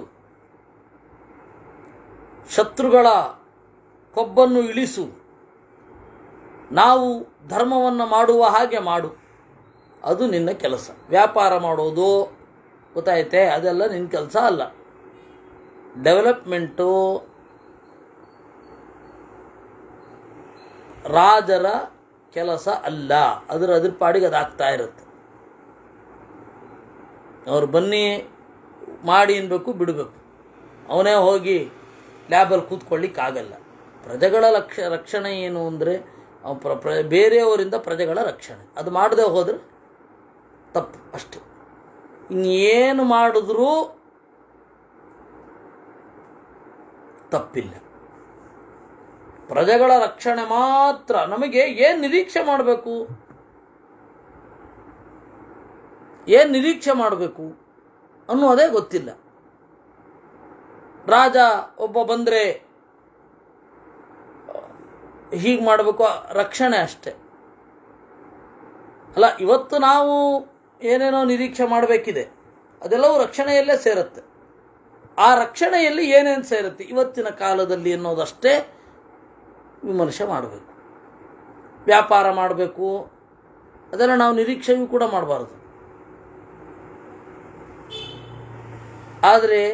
ಶತ್ರುಗಳ ಕೊಬ್ಬನ್ನು ಇಳಿಸು ನಾವು ಧರ್ಮವನ್ನು ಮಾಡುವ ಹಾಗೆ ಮಾಡು ಅದು ನಿನ್ನ ಕೆಲಸ ವ್ಯಾಪಾರ ಮಾಡೋದು ಗೊತ್ತಾಯ್ತೆ ಅದೆಲ್ಲ ನಿನ್ನ ಕೆಲಸ ಅಲ್ಲ ಡೆವಲಪ್ಮೆಂಟು ರಾಜರ ಕೆಲಸ ಅಲ್ಲ ಅದರ ಅದ್ರ ಪಾಡಿಗೆ ಅದಾಗ್ತಾ ಇರುತ್ತೆ ಅವ್ರು ಬನ್ನಿ ಮಾಡಿ ಅನ್ಬೇಕು ಬಿಡಬೇಕು ಅವನೇ ಹೋಗಿ ಲ್ಯಾಬಲ್ಲಿ ಕೂತ್ಕೊಳ್ಳಿಕ್ಕಾಗಲ್ಲ ಪ್ರಜೆಗಳ ಲಕ್ಷ ರಕ್ಷಣೆ ಏನು ಅಂದರೆ ಪ್ರ ಪ್ರ ಬೇರೆಯವರಿಂದ ಪ್ರಜೆಗಳ ರಕ್ಷಣೆ ಅದು ಮಾಡದೆ ಹೋದರೆ ತಪ್ಪು ಅಷ್ಟೆ ಇನ್ನೇನು ಮಾಡಿದ್ರೂ ತಪ್ಪಿಲ್ಲ ಪ್ರಜೆಗಳ ರಕ್ಷಣೆ ಮಾತ್ರ ನಮಗೆ ಏನು ನಿರೀಕ್ಷೆ ಮಾಡಬೇಕು ಏನು ನಿರೀಕ್ಷೆ ಮಾಡಬೇಕು ಅನ್ನೋದೇ ಗೊತ್ತಿಲ್ಲ ರಾಜ ಒಬ್ಬ ಬಂದರೆ ಹೀಗೆ ಮಾಡಬೇಕು ರಕ್ಷಣೆ ಅಷ್ಟೆ ಅಲ್ಲ ಇವತ್ತು ನಾವು ಏನೇನೋ ನಿರೀಕ್ಷೆ ಮಾಡಬೇಕಿದೆ ಅದೆಲ್ಲವೂ ರಕ್ಷಣೆಯಲ್ಲೇ ಸೇರುತ್ತೆ ಆ ರಕ್ಷಣೆಯಲ್ಲಿ ಏನೇನು ಸೇರುತ್ತೆ ಇವತ್ತಿನ ಕಾಲದಲ್ಲಿ ಅನ್ನೋದಷ್ಟೇ ವಿಮರ್ಶೆ ಮಾಡಬೇಕು ವ್ಯಾಪಾರ ಮಾಡಬೇಕು ಅದನ್ನು ನಾವು ನಿರೀಕ್ಷೆಯೂ ಕೂಡ ಮಾಡಬಾರ್ದು ಆದರೆ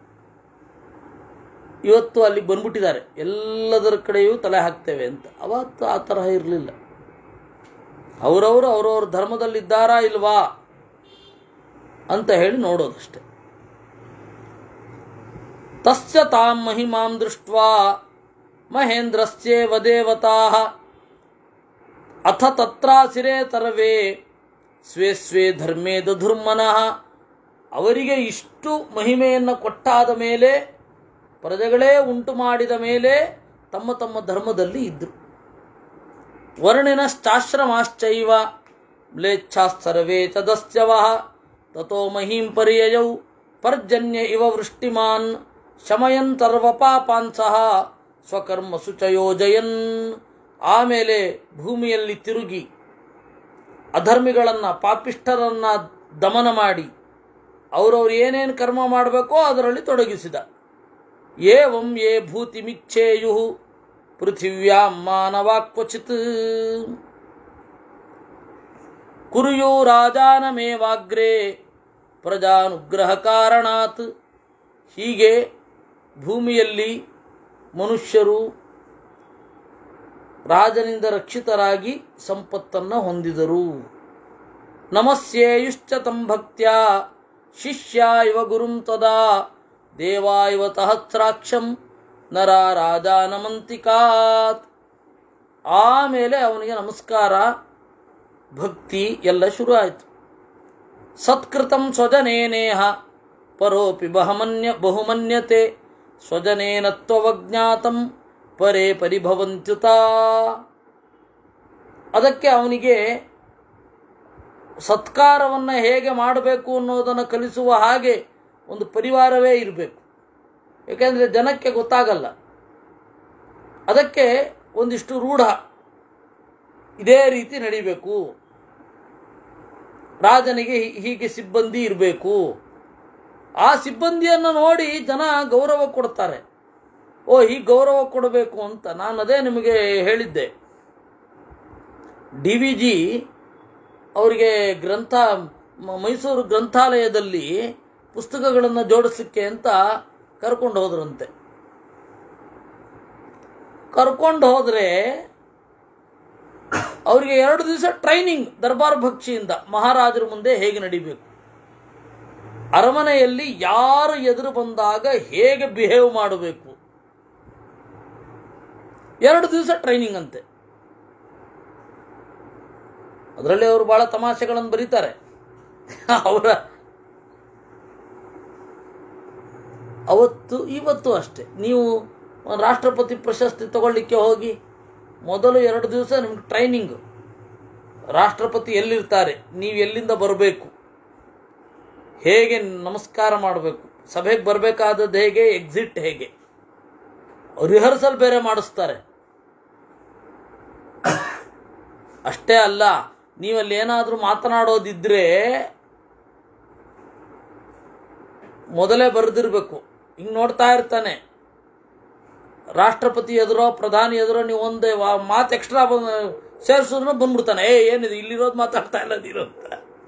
ಇವತ್ತು ಅಲ್ಲಿಗೆ ಬಂದ್ಬಿಟ್ಟಿದ್ದಾರೆ ಎಲ್ಲದರ ಕಡೆಯೂ ತಲೆ ಹಾಕ್ತೇವೆ ಅಂತ ಅವತ್ತು ಆ ತರಹ ಇರಲಿಲ್ಲ ಅವರವರು ಅವರವ್ರ ಧರ್ಮದಲ್ಲಿದ್ದಾರಾ ಇಲ್ವಾ ಅಂತ ಹೇಳಿ ನೋಡೋದಷ್ಟೆ ತಸ್ಯ ತಾಂ ಮಹಿಮಾಂ ದೃಷ್ಟ್ವಾ ಮಹೇಂದ್ರಸ್ಯೇವ ದೇವತಾ ಅಥ ತತ್ರಾಸಿರೇ ತರವೇ ಸ್ವೇ ಸ್ವೇ ಧರ್ಮೇ ದಧುರ್ಮನಃ ಅವರಿಗೆ ಇಷ್ಟು ಮಹಿಮೆಯನ್ನು ಕೊಟ್ಟಾದ ಮೇಲೆ ಪ್ರಜೆಗಳೇ ಉಂಟು ಮಾಡಿದ ಮೇಲೆ ತಮ್ಮ ತಮ್ಮ ಧರ್ಮದಲ್ಲಿ ಇದ್ದರು ವರ್ಣಿನಶ್ಚಾಶ್ರಮಾಶ್ಚೈವ ಮ್ಲೇಚ್ಛಾಸ್ತರ್ವೇ ಚದಸ್ಯವಃ ತಥೋ ಮಹೀಂ ಪರ್ಯಯೌ ಪರ್ಜನ್ಯ ಇವ ವೃಷ್ಟಿಮಾನ್ ಶಮಯನ್ ಸರ್ವಪಾಪಾಂಸಃ ಸ್ವಕರ್ಮ ಸುಚಯೋಜಯನ್ ಆಮೇಲೆ ಭೂಮಿಯಲ್ಲಿ ತಿರುಗಿ ಅಧರ್ಮಿಗಳನ್ನು ಪಾಪಿಷ್ಠರನ್ನು ದಮನ ಮಾಡಿ ಅವರವ್ರು ಏನೇನು ಕರ್ಮ ಮಾಡಬೇಕೋ ಅದರಲ್ಲಿ ತೊಡಗಿಸಿದ ಏವಂ ಯೇ ಭೂತಿಮಿಚ್ಛೇಯು ಪೃಥಿವ್ಯಾಂ ಮಾನವಾಕ್ವಚಿತ್ ಕುರ್ಯೋ ರಾಜಾನಮೇವಾಗ್ರೇ ಪ್ರಜಾನುಗ್ರಹ ಕಾರಣಾತ್ ಹೀಗೆ ಭೂಮಿಯಲ್ಲಿ ಮನುಷ್ಯರು ರಾಜನಿಂದ ರಕ್ಷಿತರಾಗಿ ಸಂಪತ್ತನ್ನು ಹೊಂದಿದರು ನಮಸ್ಯೇಯುಶ್ಚ ತಂ ಭಕ್ತ್ಯ ಶಿಷ್ಯ ಇವ ಗುರುಂ ತದಾ ದೇವಾ ಇವ ಸಹಸ್ರಾಕ್ಷಂ ನರ ರಾಜಾನಮಂತಿಕಾತ್ ಆಮೇಲೆ ಅವನಿಗೆ ನಮಸ್ಕಾರ ಭಕ್ತಿ ಎಲ್ಲ ಶುರು ಆಯಿತು ಸತ್ಕೃತಂ ಸ್ವಜನೇನೇಹ ಪರೋಪಿ ಬಹಮನ್ಯ ಬಹುಮನ್ಯತೆ ಸ್ವಜನೇನ ತ್ವವಜ್ಞಾತಂ ಪರೇ ಪರಿಭವಂತ್ಯುತ ಅದಕ್ಕೆ ಅವನಿಗೆ ಸತ್ಕಾರವನ್ನು ಹೇಗೆ ಮಾಡಬೇಕು ಅನ್ನೋದನ್ನು ಕಲಿಸುವ ಹಾಗೆ ಒಂದು ಪರಿವಾರವೇ ಇರಬೇಕು ಏಕೆಂದರೆ ಜನಕ್ಕೆ ಗೊತ್ತಾಗಲ್ಲ ಅದಕ್ಕೆ ಒಂದಿಷ್ಟು ರೂಢ ಇದೇ ರೀತಿ ನಡಿಬೇಕು ರಾಜನಿಗೆ ಹೀ- ಹೀಗೆ ಸಿಬ್ಬಂದಿ ಇರಬೇಕು ಆ ಸಿಬ್ಬಂದಿಯನ್ನು ನೋಡಿ ಜನ ಗೌರವ ಕೊಡ್ತಾರೆ ಓ ಹೀಗೆ ಗೌರವ ಕೊಡಬೇಕು ಅಂತ ನಾನು ಅದೇ ನಿಮಗೆ ಹೇಳಿದ್ದೆ ಡಿ ವಿ ಜಿ ಅವರಿಗೆ ಗ್ರಂಥ ಮ- ಮೈಸೂರು ಗ್ರಂಥಾಲಯದಲ್ಲಿ ಪುಸ್ತಕಗಳನ್ನು ಜೋಡಿಸ್ಲಿಕ್ಕೆ ಅಂತ ಕರ್ಕೊಂಡು ಹೋದ್ರಂತೆ ಕರ್ಕೊಂಡು ಹೋದರೆ ಅವರಿಗೆ ಎರಡು ದಿವಸ ಟ್ರೈನಿಂಗ್ ದರ್ಬಾರ್ ಭಕ್ಷಿಯಿಂದ ಮಹಾರಾಜರ ಮುಂದೆ ಹೇಗೆ ನಡಿಬೇಕು ಅರಮನೆಯಲ್ಲಿ ಯಾರು ಎದುರು ಬಂದಾಗ ಹೇಗೆ ಬಿಹೇವ್ ಮಾಡಬೇಕು ಎರಡು ದಿವಸ ಟ್ರೈನಿಂಗ್ ಅಂತೆ ಅದರಲ್ಲಿ ಅವರು ಬಹಳ ತಮಾಷೆಗಳನ್ನು ಬರೀತಾರೆ ಅವರ ಅವತ್ತು ಇವತ್ತು ಅಷ್ಟೆ ನೀವು ರಾಷ್ಟ್ರಪತಿ ಪ್ರಶಸ್ತಿ ತಗೊಳ್ಳಿಕ್ಕೆ ಹೋಗಿ ಮೊದಲು ಎರಡು ದಿವಸ ನಿಮ್ಗೆ ಟ್ರೈನಿಂಗ್ ರಾಷ್ಟ್ರಪತಿ ಎಲ್ಲಿರ್ತಾರೆ ನೀವು ಎಲ್ಲಿಂದ ಬರಬೇಕು ಹೇಗೆ ನಮಸ್ಕಾರ ಮಾಡಬೇಕು ಸಭೆಗೆ ಬರಬೇಕಾದದ್ದು ಹೇಗೆ ಎಕ್ಸಿಟ್ ಹೇಗೆ ರಿಹರ್ಸಲ್ ಬೇರೆ ಮಾಡಿಸ್ತಾರೆ ಅಷ್ಟೇ ಅಲ್ಲ ನೀವಲ್ಲಿ ಏನಾದರೂ ಮಾತನಾಡೋದಿದ್ರೆ ಮೊದಲೇ ಬರೆದಿರ್ಬೇಕು ಹಿಂಗೆ ನೋಡ್ತಾ ಇರ್ತಾನೆ ರಾಷ್ಟ್ರಪತಿ ಎದುರೋ ಪ್ರಧಾನಿ ಎದುರೋ ನೀವು ಒಂದೇ ವಾ- ಮಾತು ಎಕ್ಸ್ಟ್ರಾ ಬಂದು ಸೇರಿಸಿದ್ರು ಬಂದ್ಬಿಡ್ತಾನೆ ಏ ಏನಿದೆ ಇಲ್ಲಿರೋದು ಮಾತಾಡ್ತಾ ಇಲ್ಲ ನೀನು ಅಂತ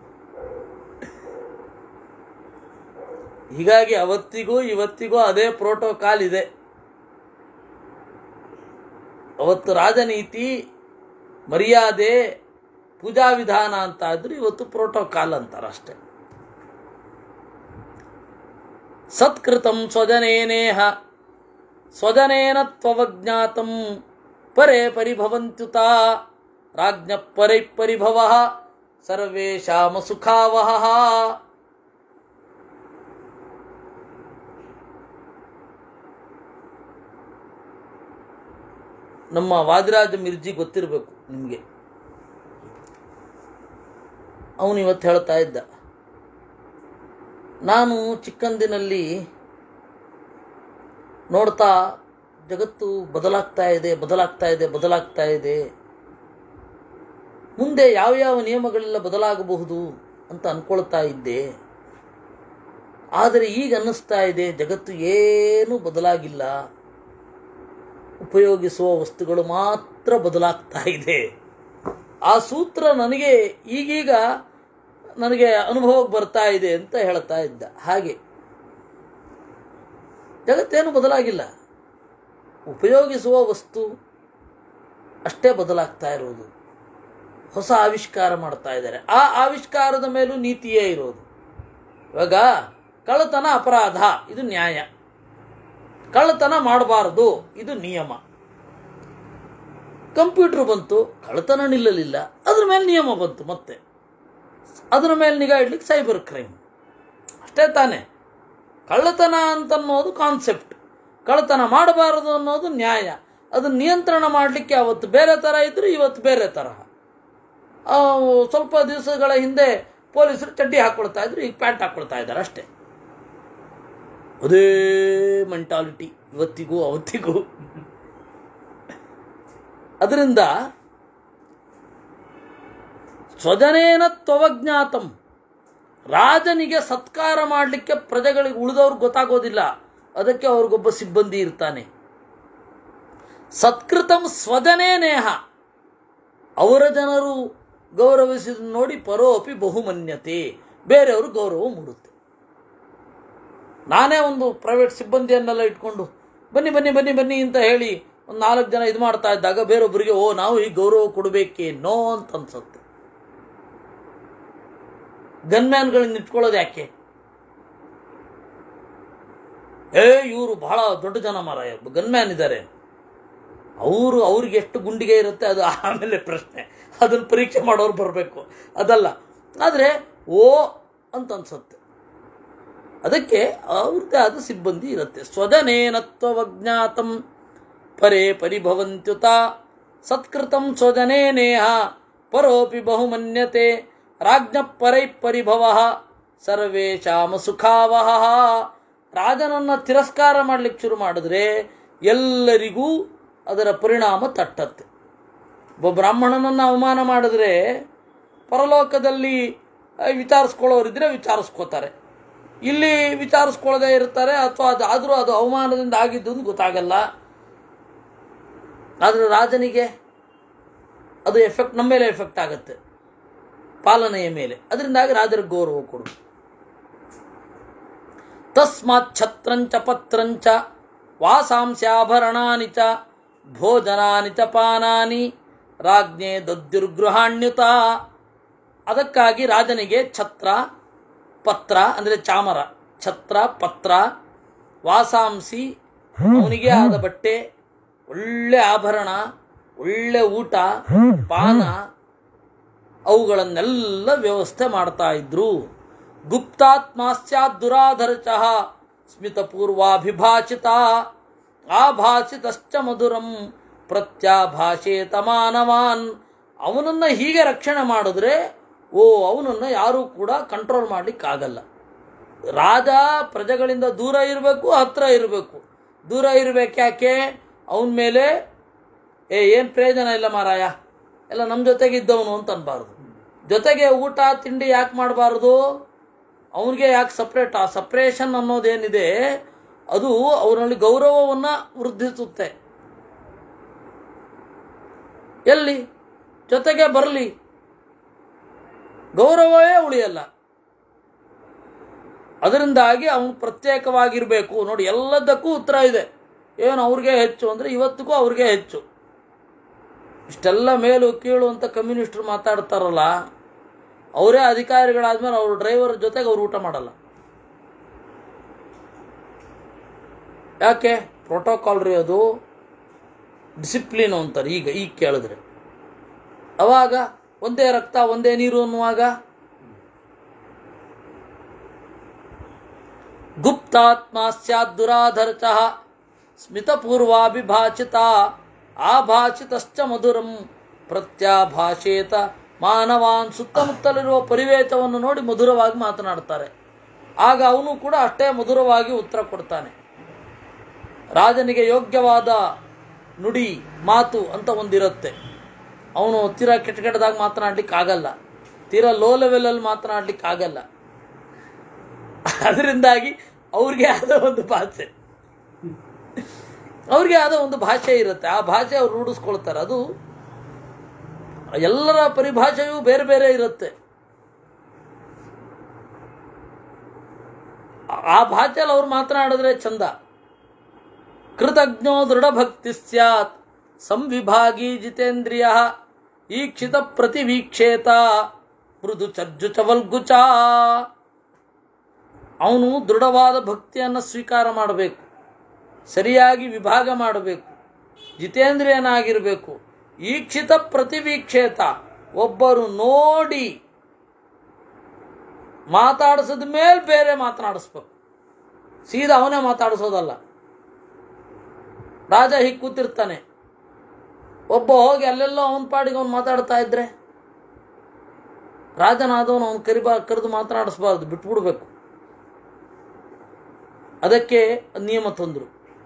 ಹೀಗಾಗಿ ಅವತ್ತಿಗೂ ಇವತ್ತಿಗೂ ಅದೇ ಪ್ರೋಟೋಕಾಲ್ ಇದೆ ಅವತ್ತು ರಾಜನೀತಿ ಮರ್ಯಾದೆ ಪೂಜಾ ವಿಧಾನ ಅಂತ ಇದ್ರು ಇವತ್ತು ಪ್ರೋಟೋಕಾಲ್ ಅಂತಾರೆ ಅಷ್ಟೆ ಸತ್ಕೃತಂ ಸ್ವಜನೇನೇಹ ಸ್ವಜನೇನ ತ್ವವಜ್ಞಾತಂ ಪರೇ ಪರಿಭವಂತ್ಯುತ ರಾಜ್ಞ ಪರೈ ಪರಿಭವ ಸರ್ವೇಶಾಮ ಸುಖಾವಹ ನಮ್ಮ ವಾದಿರಾಜ ಮಿರ್ಜಿ ಗೊತ್ತಿರಬೇಕು ನಿಮಗೆ ಅವನು ಇವತ್ತು ಹೇಳ್ತಾ ಇದ್ದ ನಾನು ಚಿಕ್ಕಂದಿನಲ್ಲಿ ನೋಡ್ತಾ ಜಗತ್ತು ಬದಲಾಗ್ತಾ ಇದೆ ಬದಲಾಗ್ತಾ ಇದೆ ಬದಲಾಗ್ತಾ ಇದೆ ಮುಂದೆ ಯಾವ್ಯಾವ ನಿಯಮಗಳೆಲ್ಲ ಬದಲಾಗಬಹುದು ಅಂತ ಅನ್ಕೊಳ್ತಾ ಇದ್ದೆ ಆದರೆ ಈಗ ಅನ್ನಿಸ್ತಾ ಇದೆ ಜಗತ್ತು ಏನೂ ಬದಲಾಗಿಲ್ಲ ಉಪಯೋಗಿಸುವ ವಸ್ತುಗಳು ಮಾತ್ರ ಬದಲಾಗ್ತಾ ಇದೆ ಆ ಸೂತ್ರ ನನಗೆ ಈಗೀಗ ನನಗೆ ಅನುಭವಕ್ಕೆ ಬರ್ತಾ ಇದೆ ಅಂತ ಹೇಳ್ತಾ ಇದ್ದ ಹಾಗೆ ಜಗತ್ತೇನು ಬದಲಾಗಿಲ್ಲ ಉಪಯೋಗಿಸುವ ವಸ್ತು ಅಷ್ಟೇ ಬದಲಾಗ್ತಾ ಇರೋದು ಹೊಸ ಆವಿಷ್ಕಾರ ಮಾಡ್ತಾ ಇದ್ದಾರೆ ಆ ಆವಿಷ್ಕಾರದ ಮೇಲೂ ನೀತಿಯೇ ಇರೋದು ಇವಾಗ ಕಳ್ಳತನ ಅಪರಾಧ ಇದು ನ್ಯಾಯ ಕಳ್ಳತನ ಮಾಡಬಾರದು ಇದು ನಿಯಮ ಕಂಪ್ಯೂಟರ್ ಬಂತು ಕಳ್ಳತನ ನಿಲ್ಲಲಿಲ್ಲ ಅದ್ರ ಮೇಲೆ ನಿಯಮ ಬಂತು ಮತ್ತೆ ಅದರ ಮೇಲೆ ನಿಗಾ ಇಡ್ಲಿಕ್ಕೆ ಸೈಬರ್ ಕ್ರೈಮ್ ಅಷ್ಟೇ ತಾನೇ ಕಳ್ಳತನ ಅಂತನ್ನೋದು ಕಾನ್ಸೆಪ್ಟ್ ಕಳ್ಳತನ ಮಾಡಬಾರದು ಅನ್ನೋದು ನ್ಯಾಯ ಅದನ್ನ ನಿಯಂತ್ರಣ ಮಾಡಲಿಕ್ಕೆ ಅವತ್ತು ಬೇರೆ ಥರ ಇದ್ರೆ ಇವತ್ತು ಬೇರೆ ತರಹ ಆ, ಸ್ವಲ್ಪ ದಿವಸಗಳ ಹಿಂದೆ ಪೊಲೀಸರು ಚಡ್ಡಿ ಹಾಕೊಳ್ತಾ ಇದ್ರು ಈಗ ಪ್ಯಾಂಟ್ ಹಾಕೊಳ್ತಾ ಇದ್ದಾರೆ ಅಷ್ಟೇ ಅದೇ ಮೆಂಟಾಲಿಟಿ ಇವತ್ತಿಗೂ ಅವತ್ತಿಗೂ ಅದರಿಂದ ಸ್ವಜನೇನ ತ್ವವಜ್ಞಾತಂ ರಾಜನಿಗೆ ಸತ್ಕಾರ ಮಾಡಲಿಕ್ಕೆ ಪ್ರಜೆಗಳಿಗೆ ಉಳಿದವ್ರಿಗೆ ಗೊತ್ತಾಗೋದಿಲ್ಲ ಅದಕ್ಕೆ ಅವ್ರಿಗೊಬ್ಬ ಸಿಬ್ಬಂದಿ ಇರ್ತಾನೆ ಸತ್ಕೃತಂ ಸ್ವಜನೇ ನೇಹ ಅವರ ಜನರು ಗೌರವಿಸಿದ ನೋಡಿ ಪರೋಪಿ ಬಹುಮನ್ಯತೆ ಬೇರೆಯವರು ಗೌರವ ಮೂಡುತ್ತೆ ನಾನೇ ಒಂದು ಪ್ರೈವೇಟ್ ಸಿಬ್ಬಂದಿಯನ್ನೆಲ್ಲ ಇಟ್ಕೊಂಡು ಬನ್ನಿ ಬನ್ನಿ ಬನ್ನಿ ಬನ್ನಿ ಅಂತ ಹೇಳಿ ಒಂದು ನಾಲ್ಕು ಜನ ಇದು ಮಾಡ್ತಾ ಇದ್ದಾಗ ಬೇರೊಬ್ಬರಿಗೆ ಓ ನಾವು ಈ ಗೌರವ ಕೊಡಬೇಕೇನೋ ಅಂತ ಅನ್ಸುತ್ತೆ ಗನ್ಮ್ಯಾನ್ಗಳನ್ನ ಇಟ್ಕೊಳ್ಳೋದು ಯಾಕೆ ಏ ಇವರು ಬಹಳ ದೊಡ್ಡ ಜನ ಮಾರಾಯ ಗನ್ಮ್ಯಾನ್ ಇದ್ದಾರೆ ಅವರು ಅವ್ರಿಗೆ ಎಷ್ಟು ಗುಂಡಿಗೆ ಇರುತ್ತೆ ಅದು ಆಮೇಲೆ ಪ್ರಶ್ನೆ ಅದನ್ನು ಪರೀಕ್ಷೆ ಮಾಡೋರು ಬರಬೇಕು ಅದಲ್ಲ ಆದರೆ ಓ ಅಂತ ಅನ್ಸುತ್ತೆ ಅದಕ್ಕೆ ಅವ್ರದ್ದೇ ಆದ ಸಿಬ್ಬಂದಿ ಇರುತ್ತೆ ಸ್ವಜನೇನತ್ವಜ್ಞಾತಂ ಪರೇ ಪರಿಭವಂತ್ಯುತ ಸತ್ಕೃತಂ ಸ್ವಜನೇ ನೇಹ ಪರೋಪಿ ಬಹುಮನ್ಯತೆ ರಾಜ್ಞ ಪರೈ ಪರಿಭವ ಸರ್ವೇಶಾಮ ಸುಖಾವಹ ರಾಜನನ್ನ ತಿರಸ್ಕಾರ ಮಾಡ್ಲಿಕ್ಕೆ ಶುರು ಮಾಡಿದ್ರೆ ಎಲ್ಲರಿಗೂ ಅದರ ಪರಿಣಾಮ ತಟ್ಟತ್ತೆ ಒಬ್ಬ ಬ್ರಾಹ್ಮಣನನ್ನು ಅವಮಾನ ಮಾಡಿದ್ರೆ ಪರಲೋಕದಲ್ಲಿ ಆ, ವಿಚಾರಿಸ್ಕೊಳ್ಳೋರಿದ್ರೆ ವಿಚಾರಿಸ್ಕೋತಾರೆ ಇಲ್ಲಿ ವಿಚಾರಿಸ್ಕೊಳ್ಳದೆ ಇರ್ತಾರೆ ಅಥವಾ ಅದು ಆದರೂ ಅದು ಅವಮಾನದಿಂದ ಆಗಿದ್ದು ಅಂತ ಗೊತ್ತಾಗಲ್ಲ ಆದರೆ ರಾಜನಿಗೆ ಅದು ಎಫೆಕ್ಟ್ ನಮ್ಮ ಮೇಲೆ ಎಫೆಕ್ಟ್ ಆಗುತ್ತೆ ಪಾಲನೆಯ ಮೇಲೆ ಅದರಿಂದಾಗಿ ರಾಜರ ಗೌರವ ಕೊಡು ತಸ್ಮಾತ್ ಛತ್ರಂಚ ಪತ್ರಂಚ ವಾಸಾಂಸ್ಯಾಭರಣಾನಿ ಚ ಭೋಜನಾನಿ ಚ ಪಾನಾನಿ ರಾಜ್ಞೆ ದದ್ಯುರ್ಗೃಹಾಣ್ಯುತ ಅದಕ್ಕಾಗಿ ರಾಜನಿಗೆ ಛತ್ರ ಪತ್ರ ಅಂದರೆ ಚಾಮರ ಛತ್ರ ಪತ್ರ ವಾಸಾಂಸಿ ಅವನಿಗೆ ಆದ ಬಟ್ಟೆ ಒಳ್ಳೆ ಆಭರಣ ಒಳ್ಳೆ ಊಟ ಪಾನ ಅವುಗಳನ್ನೆಲ್ಲ ವ್ಯವಸ್ಥೆ ಮಾಡ್ತಾ ಇದ್ರು ಗುಪ್ತಾತ್ಮಾಸ್ಯಾತ್ ದುರಾಧರಚ ಸ್ಮಿತಪೂರ್ವಾಭಿಭಾಷಿತ ಆಭಾಷಿತಶ್ಚ ಮಧುರಂ ಪ್ರತ್ಯಾಭಾಷೇತ ಮಾನವಾನ್ ಅವನನ್ನು ಹೀಗೆ ರಕ್ಷಣೆ ಮಾಡಿದ್ರೆ ಓ ಅವನನ್ನು ಯಾರೂ ಕೂಡ ಕಂಟ್ರೋಲ್ ಮಾಡಲಿಕ್ಕಾಗಲ್ಲ ರಾಜ ಪ್ರಜೆಗಳಿಂದ ದೂರ ಇರಬೇಕು ಹತ್ರ ಇರಬೇಕು ದೂರ ಇರಬೇಕು ಯಾಕೆ ಅವನ ಮೇಲೆ ಏ ಏನು ಪ್ರಯೋಜನ ಇಲ್ಲ ಮಾರಾಯ ಎಲ್ಲ ನಮ್ಮ ಜೊತೆಗೆ ಇದ್ದವನು ಅಂತ ಅನ್ಬಾರ್ದು ಜೊತೆಗೆ ಊಟ ತಿಂಡಿ ಯಾಕೆ ಮಾಡಬಾರ್ದು ಅವನಿಗೆ ಯಾಕೆ ಸಪ್ರೇಟ್ ಆ ಸಪ್ರೇಷನ್ ಅನ್ನೋದೇನಿದೆ ಅದು ಅವನಲ್ಲಿ ಗೌರವವನ್ನು ವೃದ್ಧಿಸುತ್ತೆ ಎಲ್ಲಿ ಜೊತೆಗೆ ಬರಲಿ ಗೌರವವೇ ಉಳಿಯಲ್ಲ ಅದರಿಂದಾಗಿ ಅವನು ಪ್ರತ್ಯೇಕವಾಗಿರಬೇಕು ನೋಡಿ ಎಲ್ಲದಕ್ಕೂ ಉತ್ತರ ಇದೆ ಏನು ಅವ್ರಿಗೆ ಹೆಚ್ಚು ಅಂದರೆ ಇವತ್ತಿಗೂ ಅವ್ರಿಗೆ ಹೆಚ್ಚು ಇಷ್ಟೆಲ್ಲ ಮೇಲು ಕೀಳು ಅಂತ ಕಮ್ಯುನಿಸ್ಟರು ಮಾತಾಡ್ತಾರಲ್ಲ ಅವರೇ ಅಧಿಕಾರಿಗಳಾದ್ಮೇಲೆ ಅವ್ರ ಡ್ರೈವರ್ ಜೊತೆಗೆ ಅವ್ರು ಊಟ ಮಾಡಲ್ಲ ಯಾಕೆ ಪ್ರೋಟೋಕಾಲ್ ರೀ ಅದು ಡಿಸಿಪ್ಲಿನ್ ಅಂತಾರೆ ಈಗ ಈಗ ಕೇಳಿದ್ರೆ ಅವಾಗ ಒಂದೇ ರಕ್ತ ಒಂದೇ ನೀರು ಅನ್ನುವಾಗ ಗುಪ್ತಾತ್ಮ ಸ್ಯಾತ್ ದುರಾಧರ್ಚ ಸ್ಮಿತಪೂರ್ವಾಭಿಭಾಷಿತ ಆಭಾಷಿತಶ್ಚ ಮಧುರಂ ಪ್ರತ್ಯಾಭಾಷೇತ ಮಾನವಾನ್ ಸುತ್ತಮುತ್ತಲಿರುವ ಪರಿವೇಶವನ್ನು ನೋಡಿ ಮಧುರವಾಗಿ ಮಾತನಾಡ್ತಾರೆ ಆಗ ಅವನು ಕೂಡ ಅಷ್ಟೇ ಮಧುರವಾಗಿ ಉತ್ತರ ಕೊಡ್ತಾನೆ ರಾಜನಿಗೆ ಯೋಗ್ಯವಾದ ನುಡಿ ಮಾತು ಅಂತ ಒಂದಿರುತ್ತೆ ಅವನು ತೀರಾ ಕೆಟ್ಟ ಕೆಟ್ಟದಾಗ ಮಾತನಾಡ್ಲಿಕ್ಕೆ ಆಗಲ್ಲ ತೀರಾ ಲೋ ಲೆವೆಲಲ್ಲಿ ಮಾತನಾಡ್ಲಿಕ್ಕೆ ಆಗಲ್ಲ ಅದರಿಂದಾಗಿ ಅವ್ರಿಗೆ ಆದ ಒಂದು ಭಾಷೆ ಅವ್ರಿಗೆ ಆದ ಒಂದು ಭಾಷೆ ಇರುತ್ತೆ ಆ ಭಾಷೆ ಅವ್ರು ರೂಢಿಸ್ಕೊಳ್ತಾರೆ ಅದು ಎಲ್ಲರ ಪರಿಭಾಷೆಯೂ ಬೇರೆ ಬೇರೆ ಇರುತ್ತೆ ಆ ಭಾಷೆಯಲ್ಲಿ ಅವ್ರು ಮಾತನಾಡಿದ್ರೆ ಚಂದ ಕೃತಜ್ಞೋ ದೃಢಭಕ್ತಿ ಸ್ಯಾತ್ ಸಂವಿಭಾಗಿ ಜಿತೇಂದ್ರಿಯ ಈಕ್ಷಿತ ಪ್ರತಿವೀಕ್ಷೇತ ಮೃದು ಚರ್ಜು ಚವಲ್ಗುಚ ಅವನು ದೃಢವಾದ ಭಕ್ತಿಯನ್ನು ಸ್ವೀಕಾರ ಮಾಡಬೇಕು ಸರಿಯಾಗಿ ವಿಭಾಗ ಮಾಡಬೇಕು ಜಿತೇಂದ್ರಿಯನಾಗಿರಬೇಕು ಈಕ್ಷಿತ ಪ್ರತಿವೀಕ್ಷೇತ ಒಬ್ಬರು ನೋಡಿ ಮಾತಾಡಿಸಿದ ಮೇಲೆ ಬೇರೆ ಮಾತನಾಡಿಸ್ಬೇಕು ಸೀದಾ ಅವನೇ ಮಾತಾಡಿಸೋದಲ್ಲ ರಾಜ ಹೀಗೆ ಕೂತಿರ್ತಾನೆ ಒಬ್ಬ ಹೋಗಿ ಅಲ್ಲೆಲ್ಲೋ ಅವನ ಪಾಡಿಗೆ ಅವ್ನು ಮಾತಾಡ್ತಾ ಇದ್ರೆ ರಾಜನಾದವನು ಅವನು ಕರಿಬಾ ಕರೆದು ಮಾತನಾಡಿಸ್ಬಾರ್ದು ಬಿಟ್ಬಿಡ್ಬೇಕು ಅದಕ್ಕೆ ನಿಯಮ ತಂದರು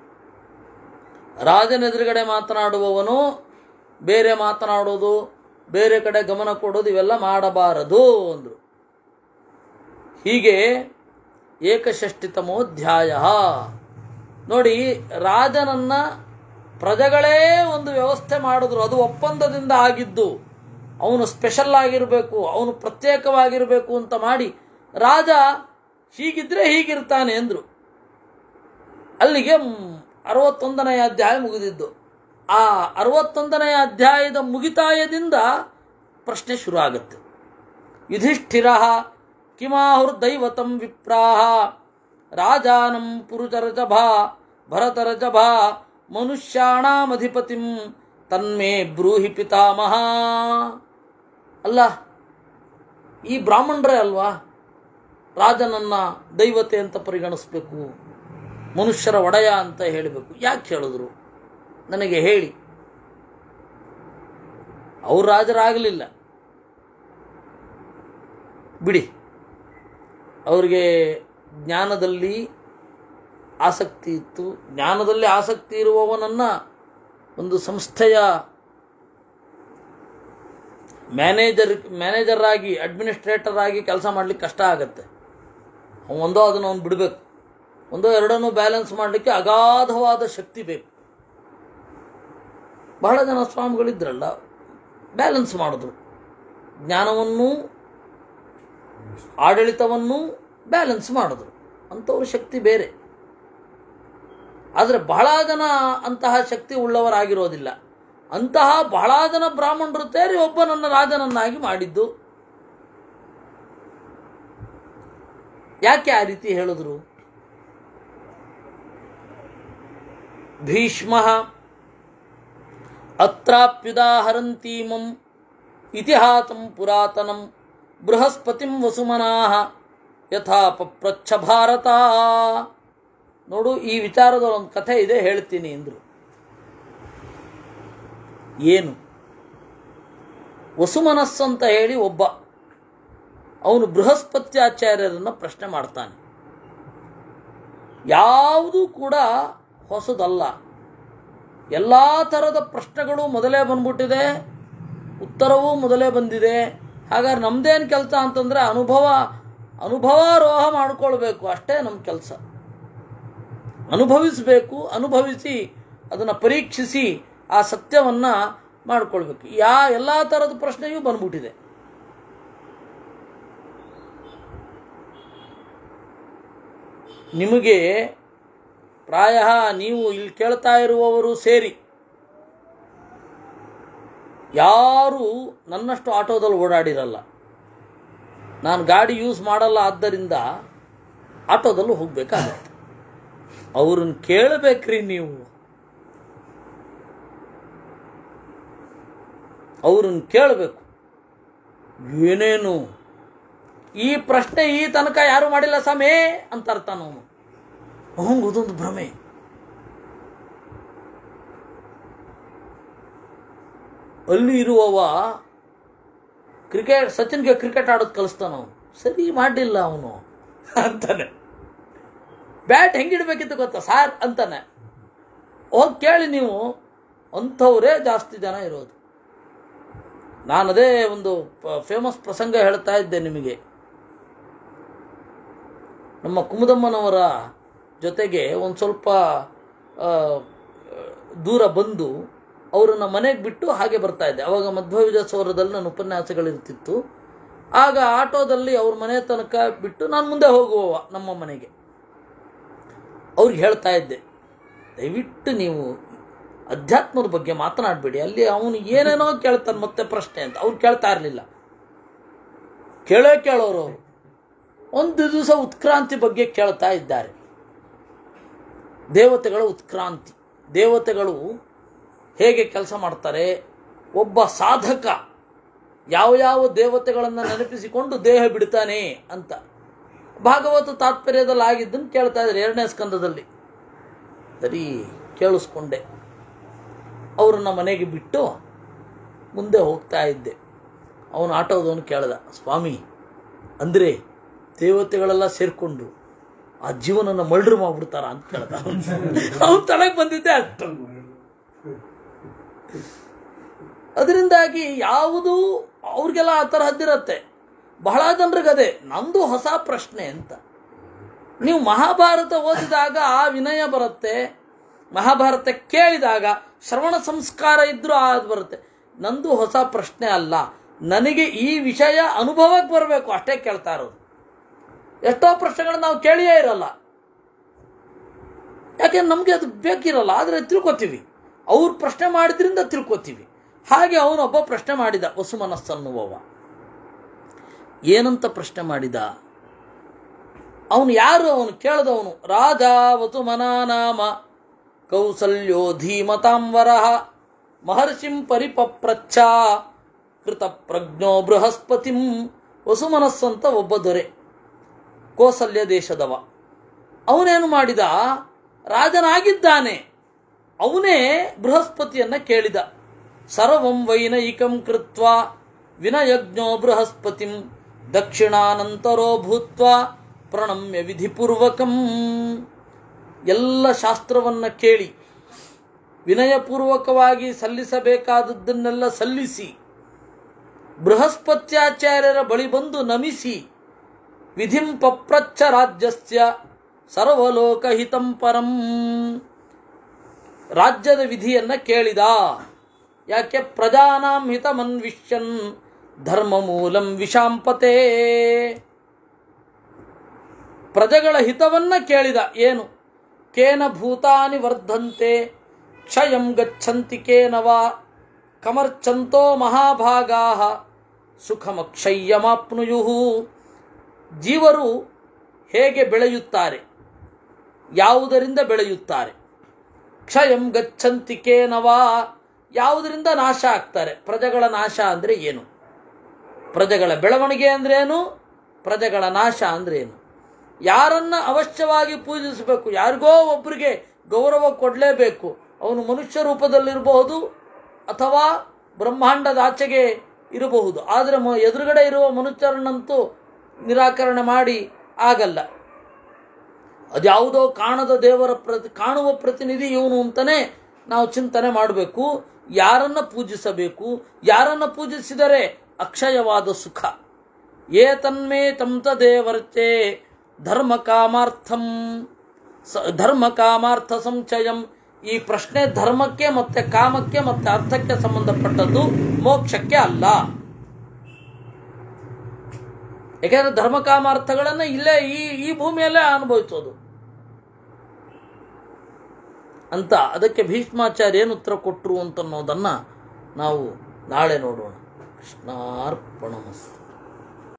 ರಾಜನ ಎದುರುಗಡೆ ಮಾತನಾಡುವವನು ಬೇರೆ ಮಾತನಾಡೋದು ಬೇರೆ ಕಡೆ ಗಮನ ಕೊಡೋದು ಇವೆಲ್ಲ ಮಾಡಬಾರದು ಅಂದರು ಹೀಗೆ ಏಕಷಷ್ಟಿತಮೋಧ್ಯಾಯ ನೋಡಿ ರಾಜನನ್ನ ಪ್ರಜೆಗಳೇ ಒಂದು ವ್ಯವಸ್ಥೆ ಮಾಡಿದ್ರು ಅದು ಒಪ್ಪಂದದಿಂದ ಆಗಿದ್ದು ಅವನು ಸ್ಪೆಷಲ್ ಆಗಿರಬೇಕು ಅವನು ಪ್ರತ್ಯೇಕವಾಗಿರಬೇಕು ಅಂತ ಮಾಡಿ ರಾಜ ಹೀಗಿದ್ರೆ ಹೀಗಿರ್ತಾನೆ ಅಂದರು ಅಲ್ಲಿಗೆ ಅರವತ್ತೊಂದನೆಯ ಅಧ್ಯಾಯ ಮುಗಿದಿದ್ದು ಆ ಅರವತ್ತೊಂದನೆಯ ಅಧ್ಯಾಯದ ಮುಗಿತಾಯದಿಂದ ಪ್ರಶ್ನೆ ಶುರು ಆಗುತ್ತೆ ಯುಧಿಷ್ಠಿರ ಕಿಮಾಹುರ್ದೈವತಂ ವಿಪ್ರಾಹ ರಾಜಾನಂ ಪುರುಚರಜಭಾ ಭರತರಜಭಾ ಮನುಷ್ಯಾಣಾಮಧಿಪತಿಂ ತನ್ಮೇ ಬ್ರೂಹಿ ಪಿತಾಮಹ ಅಲ್ಲ ಈ ಬ್ರಾಹ್ಮಣರೇ ಅಲ್ವಾ ರಾಜನನ್ನ ದೈವತೆ ಅಂತ ಪರಿಗಣಿಸ್ಬೇಕು ಮನುಷ್ಯರ ಒಡೆಯ ಅಂತ ಹೇಳಬೇಕು ಯಾಕೆ ಹೇಳಿದ್ರು ನನಗೆ ಹೇಳಿ ಅವ್ರು ರಾಜರಾಗಲಿಲ್ಲ ಬಿಡಿ ಅವ್ರಿಗೆ ಜ್ಞಾನದಲ್ಲಿ ಆಸಕ್ತಿ ಇತ್ತು ಜ್ಞಾನದಲ್ಲಿ ಆಸಕ್ತಿ ಇರುವವನನ್ನು ಒಂದು ಸಂಸ್ಥೆಯ ಮ್ಯಾನೇಜರ್ ಮ್ಯಾನೇಜರ್ ಆಗಿ ಅಡ್ಮಿನಿಸ್ಟ್ರೇಟರ್ ಆಗಿ ಕೆಲಸ ಮಾಡ್ಲಿಕ್ಕೆ ಕಷ್ಟ ಆಗುತ್ತೆ ಅವ್ನು ಒಂದೋ ಅದನ್ನು ಅವ್ನು ಬಿಡಬೇಕು ಒಂದೋ ಎರಡನ್ನೂ ಬ್ಯಾಲೆನ್ಸ್ ಮಾಡಲಿಕ್ಕೆ ಅಗಾಧವಾದ ಶಕ್ತಿ ಬೇಕು ಬಹಳ ಜನ ಸ್ವಾಮಿಗಳಿದ್ರಲ್ಲ ಬ್ಯಾಲೆನ್ಸ್ ಮಾಡಿದ್ರು ಜ್ಞಾನವನ್ನು ಆಡಳಿತವನ್ನು ಬ್ಯಾಲೆನ್ಸ್ ಮಾಡಿದ್ರು ಅಂಥವ್ರ ಶಕ್ತಿ ಬೇರೆ ಆದರೆ ಬಹಳ ಜನ ಅಂತಹ ಶಕ್ತಿ ಉಳ್ಳವರಾಗಿರೋದಿಲ್ಲ ಅಂತಹ ಬಹಳ ಜನ ಬ್ರಾಹ್ಮಣರು ಸೇರಿ ಒಬ್ಬನನ್ನ ರಾಜನನ್ನಾಗಿ ಮಾಡಿದ್ದು ಯಾಕೆ ಆ ರೀತಿ ಹೇಳಿದ್ರು ಭೀಷ್ಮ ಅತ್ರಾಪ್ಯುದಾಹರಂತೀಮಂ ಇತಿಹಾಸಂ ಪುರಾತನಂ ಬೃಹಸ್ಪತಿಂ ವಸುಮನಾಹ ಯಥಾ ಪಪ್ರಚ್ಛ ಭಾರತ ನೋಡು ಈ ವಿಚಾರದ ಒಂದು ಕಥೆ ಇದೆ ಹೇಳ್ತೀನಿ ಎಂದರು ಏನು ವಸುಮನಸ್ಸು ಅಂತ ಹೇಳಿ ಒಬ್ಬ ಅವನು ಬೃಹಸ್ಪತ್ಯಾಚಾರ್ಯರನ್ನು ಪ್ರಶ್ನೆ ಮಾಡ್ತಾನೆ ಯಾವುದೂ ಕೂಡ ಹೊಸದಲ್ಲ ಎಲ್ಲ ಥರದ ಪ್ರಶ್ನೆಗಳು ಮೊದಲೇ ಬಂದ್ಬಿಟ್ಟಿದೆ ಉತ್ತರವೂ ಮೊದಲೇ ಬಂದಿದೆ ಹಾಗಾದ್ರೆ ನಮ್ದೇನು ಕೆಲಸ ಅಂತಂದರೆ ಅನುಭವ ಅನುಭವಾರೋಹ ಮಾಡ್ಕೊಳ್ಬೇಕು ಅಷ್ಟೇ ನಮ್ಮ ಕೆಲಸ ಅನುಭವಿಸಬೇಕು ಅನುಭವಿಸಿ ಅದನ್ನು ಪರೀಕ್ಷಿಸಿ ಆ ಸತ್ಯವನ್ನು ಮಾಡ್ಕೊಳ್ಬೇಕು ಯಾ ಎಲ್ಲ ಥರದ ಪ್ರಶ್ನೆಯೂ ಬಂದ್ಬಿಟ್ಟಿದೆ ನಿಮಗೆ ಪ್ರಾಯ ನೀವು ಇಲ್ಲಿ ಕೇಳ್ತಾ ಇರುವವರು ಸೇರಿ ಯಾರು ನನ್ನಷ್ಟು ಆಟೋದಲ್ಲಿ ಓಡಾಡಿರಲ್ಲ ನಾನು ಗಾಡಿ ಯೂಸ್ ಮಾಡಲ್ಲ ಆದ್ದರಿಂದ ಆಟೋದಲ್ಲೂ ಹೋಗ್ಬೇಕಾಗತ್ತೆ ಅವ್ರನ್ನ ಕೇಳಬೇಕ್ರಿ ನೀವು ಅವ್ರನ್ನ ಕೇಳಬೇಕು ಏನೇನು ಈ ಪ್ರಶ್ನೆ ಈ ತನಕ ಯಾರು ಮಾಡಿಲ್ಲ ಸಮೇ ಅಂತ ಅರ್ಥ ನಾವು ಹಂಗ ಅದೊಂದು ಭ್ರಮೆ ಅಲ್ಲಿ ಇರುವವ ಕ್ರಿಕೆಟ್ ಸಚಿನ್ಗೆ ಕ್ರಿಕೆಟ್ ಆಡೋದು ಕಲಿಸ್ತಾನ ಅವನು ಸರಿ ಮಾಡಲಿಲ್ಲ ಅವನು ಅಂತಾನೆ ಬ್ಯಾಟ್ ಹೆಂಗಿಡ್ಬೇಕಿತ್ತು ಗೊತ್ತಾ ಸಾರ್ ಅಂತಾನೆ ಹೋಗಿ ಕೇಳಿ ನೀವು ಅಂಥವರೇ ಜಾಸ್ತಿ ಜನ ಇರೋದು ನಾನು ಅದೇ ಒಂದು ಫೇಮಸ್ ಪ್ರಸಂಗ ಹೇಳ್ತಾ ಇದ್ದೆ ನಿಮಗೆ ನಮ್ಮ ಕುಮುದಮ್ಮನವರ ಜೊತೆಗೆ ಒಂದು ಸ್ವಲ್ಪ ಆ, ದೂರ ಬಂದು ಅವರನ್ನು ಮನೆಗೆ ಬಿಟ್ಟು ಹಾಗೆ ಬರ್ತಾ ಇದ್ದೆ ಅವಾಗ ಮಧ್ವ ವಿಜಯಸೌರದಲ್ಲಿ ನನ್ನ ಉಪನ್ಯಾಸಗಳಿರ್ತಿತ್ತು ಆಗ ಆಟೋದಲ್ಲಿ ಅವ್ರ ಮನೆ ತನಕ ಬಿಟ್ಟು ನಾನು ಮುಂದೆ ಹೋಗುವವ ನಮ್ಮ ಮನೆಗೆ ಅವ್ರಿಗೆ ಹೇಳ್ತಾ ಇದ್ದೆ ದಯವಿಟ್ಟು ನೀವು ಅಧ್ಯಾತ್ಮದ ಬಗ್ಗೆ ಮಾತನಾಡಬೇಡಿ ಅಲ್ಲಿ ಅವನು ಏನೇನೋ ಕೇಳ್ತಾನೆ ಮತ್ತೆ ಪ್ರಶ್ನೆ ಅಂತ ಅವ್ರು ಕೇಳ್ತಾ ಇರಲಿಲ್ಲ ಕೇಳೇ ಕೇಳೋರು ಅವರು ಒಂದು ದಿವಸ ಉತ್ಕ್ರಾಂತಿ ಬಗ್ಗೆ ಕೇಳ್ತಾ ಇದ್ದಾರೆ ದೇವತೆಗಳ ಉತ್ಕ್ರಾಂತಿ ದೇವತೆಗಳು ಹೇಗೆ ಕೆಲಸ ಮಾಡ್ತಾರೆ ಒಬ್ಬ ಸಾಧಕ ಯಾವ ಯಾವ ದೇವತೆಗಳನ್ನು ನೆನಪಿಸಿಕೊಂಡು ದೇಹ ಬಿಡ್ತಾನೆ ಅಂತ ಭಾಗವತ ತಾತ್ಪರ್ಯದಲ್ಲಿ ಆಗಿದ್ದನ್ನು ಕೇಳ್ತಾ ಇದ್ದಾರೆ ಎರಡನೇ ಸ್ಕಂದದಲ್ಲಿ ಸರಿ ಕೇಳಿಸ್ಕೊಂಡೆ ಅವ್ರನ್ನ ಮನೆಗೆ ಬಿಟ್ಟು ಮುಂದೆ ಹೋಗ್ತಾ ಇದ್ದೆ ಅವನು ಆಟೋದವನು ಕೇಳ್ದ ಸ್ವಾಮಿ ಅಂದರೆ ದೇವತೆಗಳೆಲ್ಲ ಸೇರಿಕೊಂಡು ಆ ಜೀವನನ ಮಲ್ಡ್ರ್ ಮಾಡ್ಬಿಡ್ತಾರ ಅಂತ ಕೇಳ್ದ ಅವನು ತಲೆಗೆ ಬಂದಿದ್ದೆ ಅಷ್ಟು ಅದರಿಂದಾಗಿ ಯಾವುದು ಅವ್ರಿಗೆಲ್ಲ ಆ ತರಹದ್ದಿರತ್ತೆ ಬಹಳ ಜನರಿಗೆ ಅದೇ ನಂದು ಹೊಸ ಪ್ರಶ್ನೆ ಅಂತ ನೀವು ಮಹಾಭಾರತ ಓದಿದಾಗ ಆ ವಿನಯ ಬರುತ್ತೆ ಮಹಾಭಾರತ ಕೇಳಿದಾಗ ಶ್ರವಣ ಸಂಸ್ಕಾರ ಇದ್ರೂ ಅದು ಬರುತ್ತೆ ನಂದು ಹೊಸ ಪ್ರಶ್ನೆ ಅಲ್ಲ ನನಗೆ ಈ ವಿಷಯ ಅನುಭವಕ್ಕೆ ಬರಬೇಕು ಅಷ್ಟೇ ಕೇಳ್ತಾ ಇರೋದು ಎಷ್ಟೋ ಪ್ರಶ್ನೆಗಳನ್ನ ನಾವು ಕೇಳಿಯೇ ಇರಲ್ಲ ಯಾಕೆ ನಮಗೆ ಅದು ಬೇಕಿರಲ್ಲ ಆದರೆ ತಿಳ್ಕೊತೀವಿ ಅವ್ರು ಪ್ರಶ್ನೆ ಮಾಡಿದ್ರಿಂದ ತಿಳ್ಕೊತೀವಿ ಹಾಗೆ ಅವನೊಬ್ಬ ಪ್ರಶ್ನೆ ಮಾಡಿದ ವಸು ಮನಸ್ಸನ್ನುವವ ಏನಂತ ಪ್ರಶ್ನೆ ಮಾಡಿದ ಅವನು ಯಾರು ಅವನು ಕೇಳಿದವನು ರಾಜ ವಸುಮನ ನಾಮ ಕೌಸಲ್ಯೋ ಧೀಮತಾಂವರ ಮಹರ್ಷಿಂ ಪರಿಪಪ್ರಚ್ಛ ಕೃತ ಪ್ರಜ್ಞೋ ಬೃಹಸ್ಪತಿಂ ವಸುಮನಸ್ಸಂತ ಒಬ್ಬ ದೊರೆ ಕೌಸಲ್ಯ ದೇಶದವ ಅವನೇನು ಮಾಡಿದ ರಾಜನಾಗಿದ್ದಾನೆ ಅವನೇ ಬೃಹಸ್ಪತಿಯನ್ನ ಕೇಳಿದ ಸರ್ವಂ ವೈನಯಿಕಂ ಕೃತ್ವ ವಿನಯಜ್ಞೋ ಬೃಹಸ್ಪತಿಂ ದಕ್ಷಿಣಾನಂತರೋ ಭೂತ್ವ ಪ್ರಣಮ್ಯ ವಿಧಿಪೂರ್ವಕಂ ಎಲ್ಲ ಶಾಸ್ತ್ರವನ್ನ ಕೇಳಿ ವಿನಯಪೂರ್ವಕವಾಗಿ ಸಲ್ಲಿಸಬೇಕಾದದ್ದನ್ನೆಲ್ಲ ಸಲ್ಲಿಸಿ ಬೃಹಸ್ಪತ್ಯಾಚಾರ್ಯರ ಬಳಿ ಬಂದು ನಮಿಸಿ ವಿಧಿಂ ಪಪ್ರಚ್ಛ ರಾಜ್ಯಸ್ಯ ಸರ್ವಲೋಕಹಿತಂ ಪರಂ ರಾಜ್ಯದ ವಿಧಿಯನ್ನ ಕೇಳಿದ ಯಾಕೆ ಪ್ರಜಾನಾಂ ಹಿತಮನ್ವಿಷ್ಯನ್ ಧರ್ಮ ಮೂಲಂ ವಿಷಾಂಪತೆ ಪ್ರಜೆಗಳ ಹಿತವನ್ನ ಕೇಳಿದ ಏನು ಕೇನ ಭೂತಾನಿ ವರ್ಧಂತೆ ಕ್ಷಯಂ ಗಚ್ಚಂತಿ ಕೇನವಾ ಕಮರ್ಚಂತೋ ಮಹಾಭಾಗಾ ಸುಖಮಕ್ಷಯ್ಯಮಾಪ್ನುಯು ಜೀವರು ಹೇಗೆ ಬೆಳೆಯುತ್ತಾರೆ ಯಾವುದರಿಂದ ಬೆಳೆಯುತ್ತಾರೆ ಕ್ಷಯಂ ಗಚ್ಚಂತಿ ಕೇನವಾ ಯಾವುದರಿಂದ ನಾಶ ಆಗ್ತಾರೆ ಪ್ರಜೆಗಳ ನಾಶ ಅಂದರೆ ಏನು ಪ್ರಜೆಗಳ ಬೆಳವಣಿಗೆ ಅಂದ್ರೇನು ಪ್ರಜೆಗಳ ನಾಶ ಅಂದ್ರೇನು ಯಾರನ್ನ ಅವಶ್ಯವಾಗಿ ಪೂಜಿಸಬೇಕು ಯಾರಿಗೋ ಒಬ್ಬರಿಗೆ ಗೌರವ ಕೊಡಲೇಬೇಕು ಅವನು ಮನುಷ್ಯ ರೂಪದಲ್ಲಿರಬಹುದು ಅಥವಾ ಬ್ರಹ್ಮಾಂಡದ ಆಚೆಗೆ ಇರಬಹುದು ಆದರೆ ಮ ಎದುರುಗಡೆ ಇರುವ ಮನುಷ್ಯರನ್ನಂತೂ ನಿರಾಕರಣೆ ಮಾಡಿ ಆಗಲ್ಲ ಅದ್ಯಾವುದೋ ಕಾಣದ ದೇವರ ಪ್ರತಿ ಕಾಣುವ ಪ್ರತಿನಿಧಿ ಇವನು ಅಂತಲೇ ನಾವು ಚಿಂತನೆ ಮಾಡಬೇಕು ಯಾರನ್ನ ಪೂಜಿಸಬೇಕು ಯಾರನ್ನ ಪೂಜಿಸಿದರೆ ಅಕ್ಷಯವಾದ ಸುಖ ಏತನ್ಮೇ ತಂತ ದೇವರ್ಚೆ ಧರ್ಮ ಕಾಮಾರ್ಥಂ ಸ- ಧರ್ಮ ಕಾಮಾರ್ಥ ಸಂಚಯಂ ಈ ಪ್ರಶ್ನೆ ಧರ್ಮಕ್ಕೆ ಮತ್ತೆ ಕಾಮಕ್ಕೆ ಮತ್ತೆ ಅರ್ಥಕ್ಕೆ ಸಂಬಂಧಪಟ್ಟದ್ದು ಮೋಕ್ಷಕ್ಕೆ ಅಲ್ಲ ಯಾಕೆಂದ್ರೆ ಧರ್ಮ ಕಾಮಾರ್ಥಗಳನ್ನ ಇಲ್ಲೇ ಈ ಈ ಭೂಮಿಯಲ್ಲೇ ಅನುಭವಿಸೋದು ಅಂತ ಅದಕ್ಕೆ ಭೀಷ್ಮಾಚಾರ್ಯ ಏನು ಉತ್ತರ ಕೊಟ್ಟರು ಅಂತನ್ನೋದನ್ನ ನಾವು ನಾಳೆ ನೋಡೋಣ ಕೃಷ್ಣಾರ್ಪಣಮಸ್ತು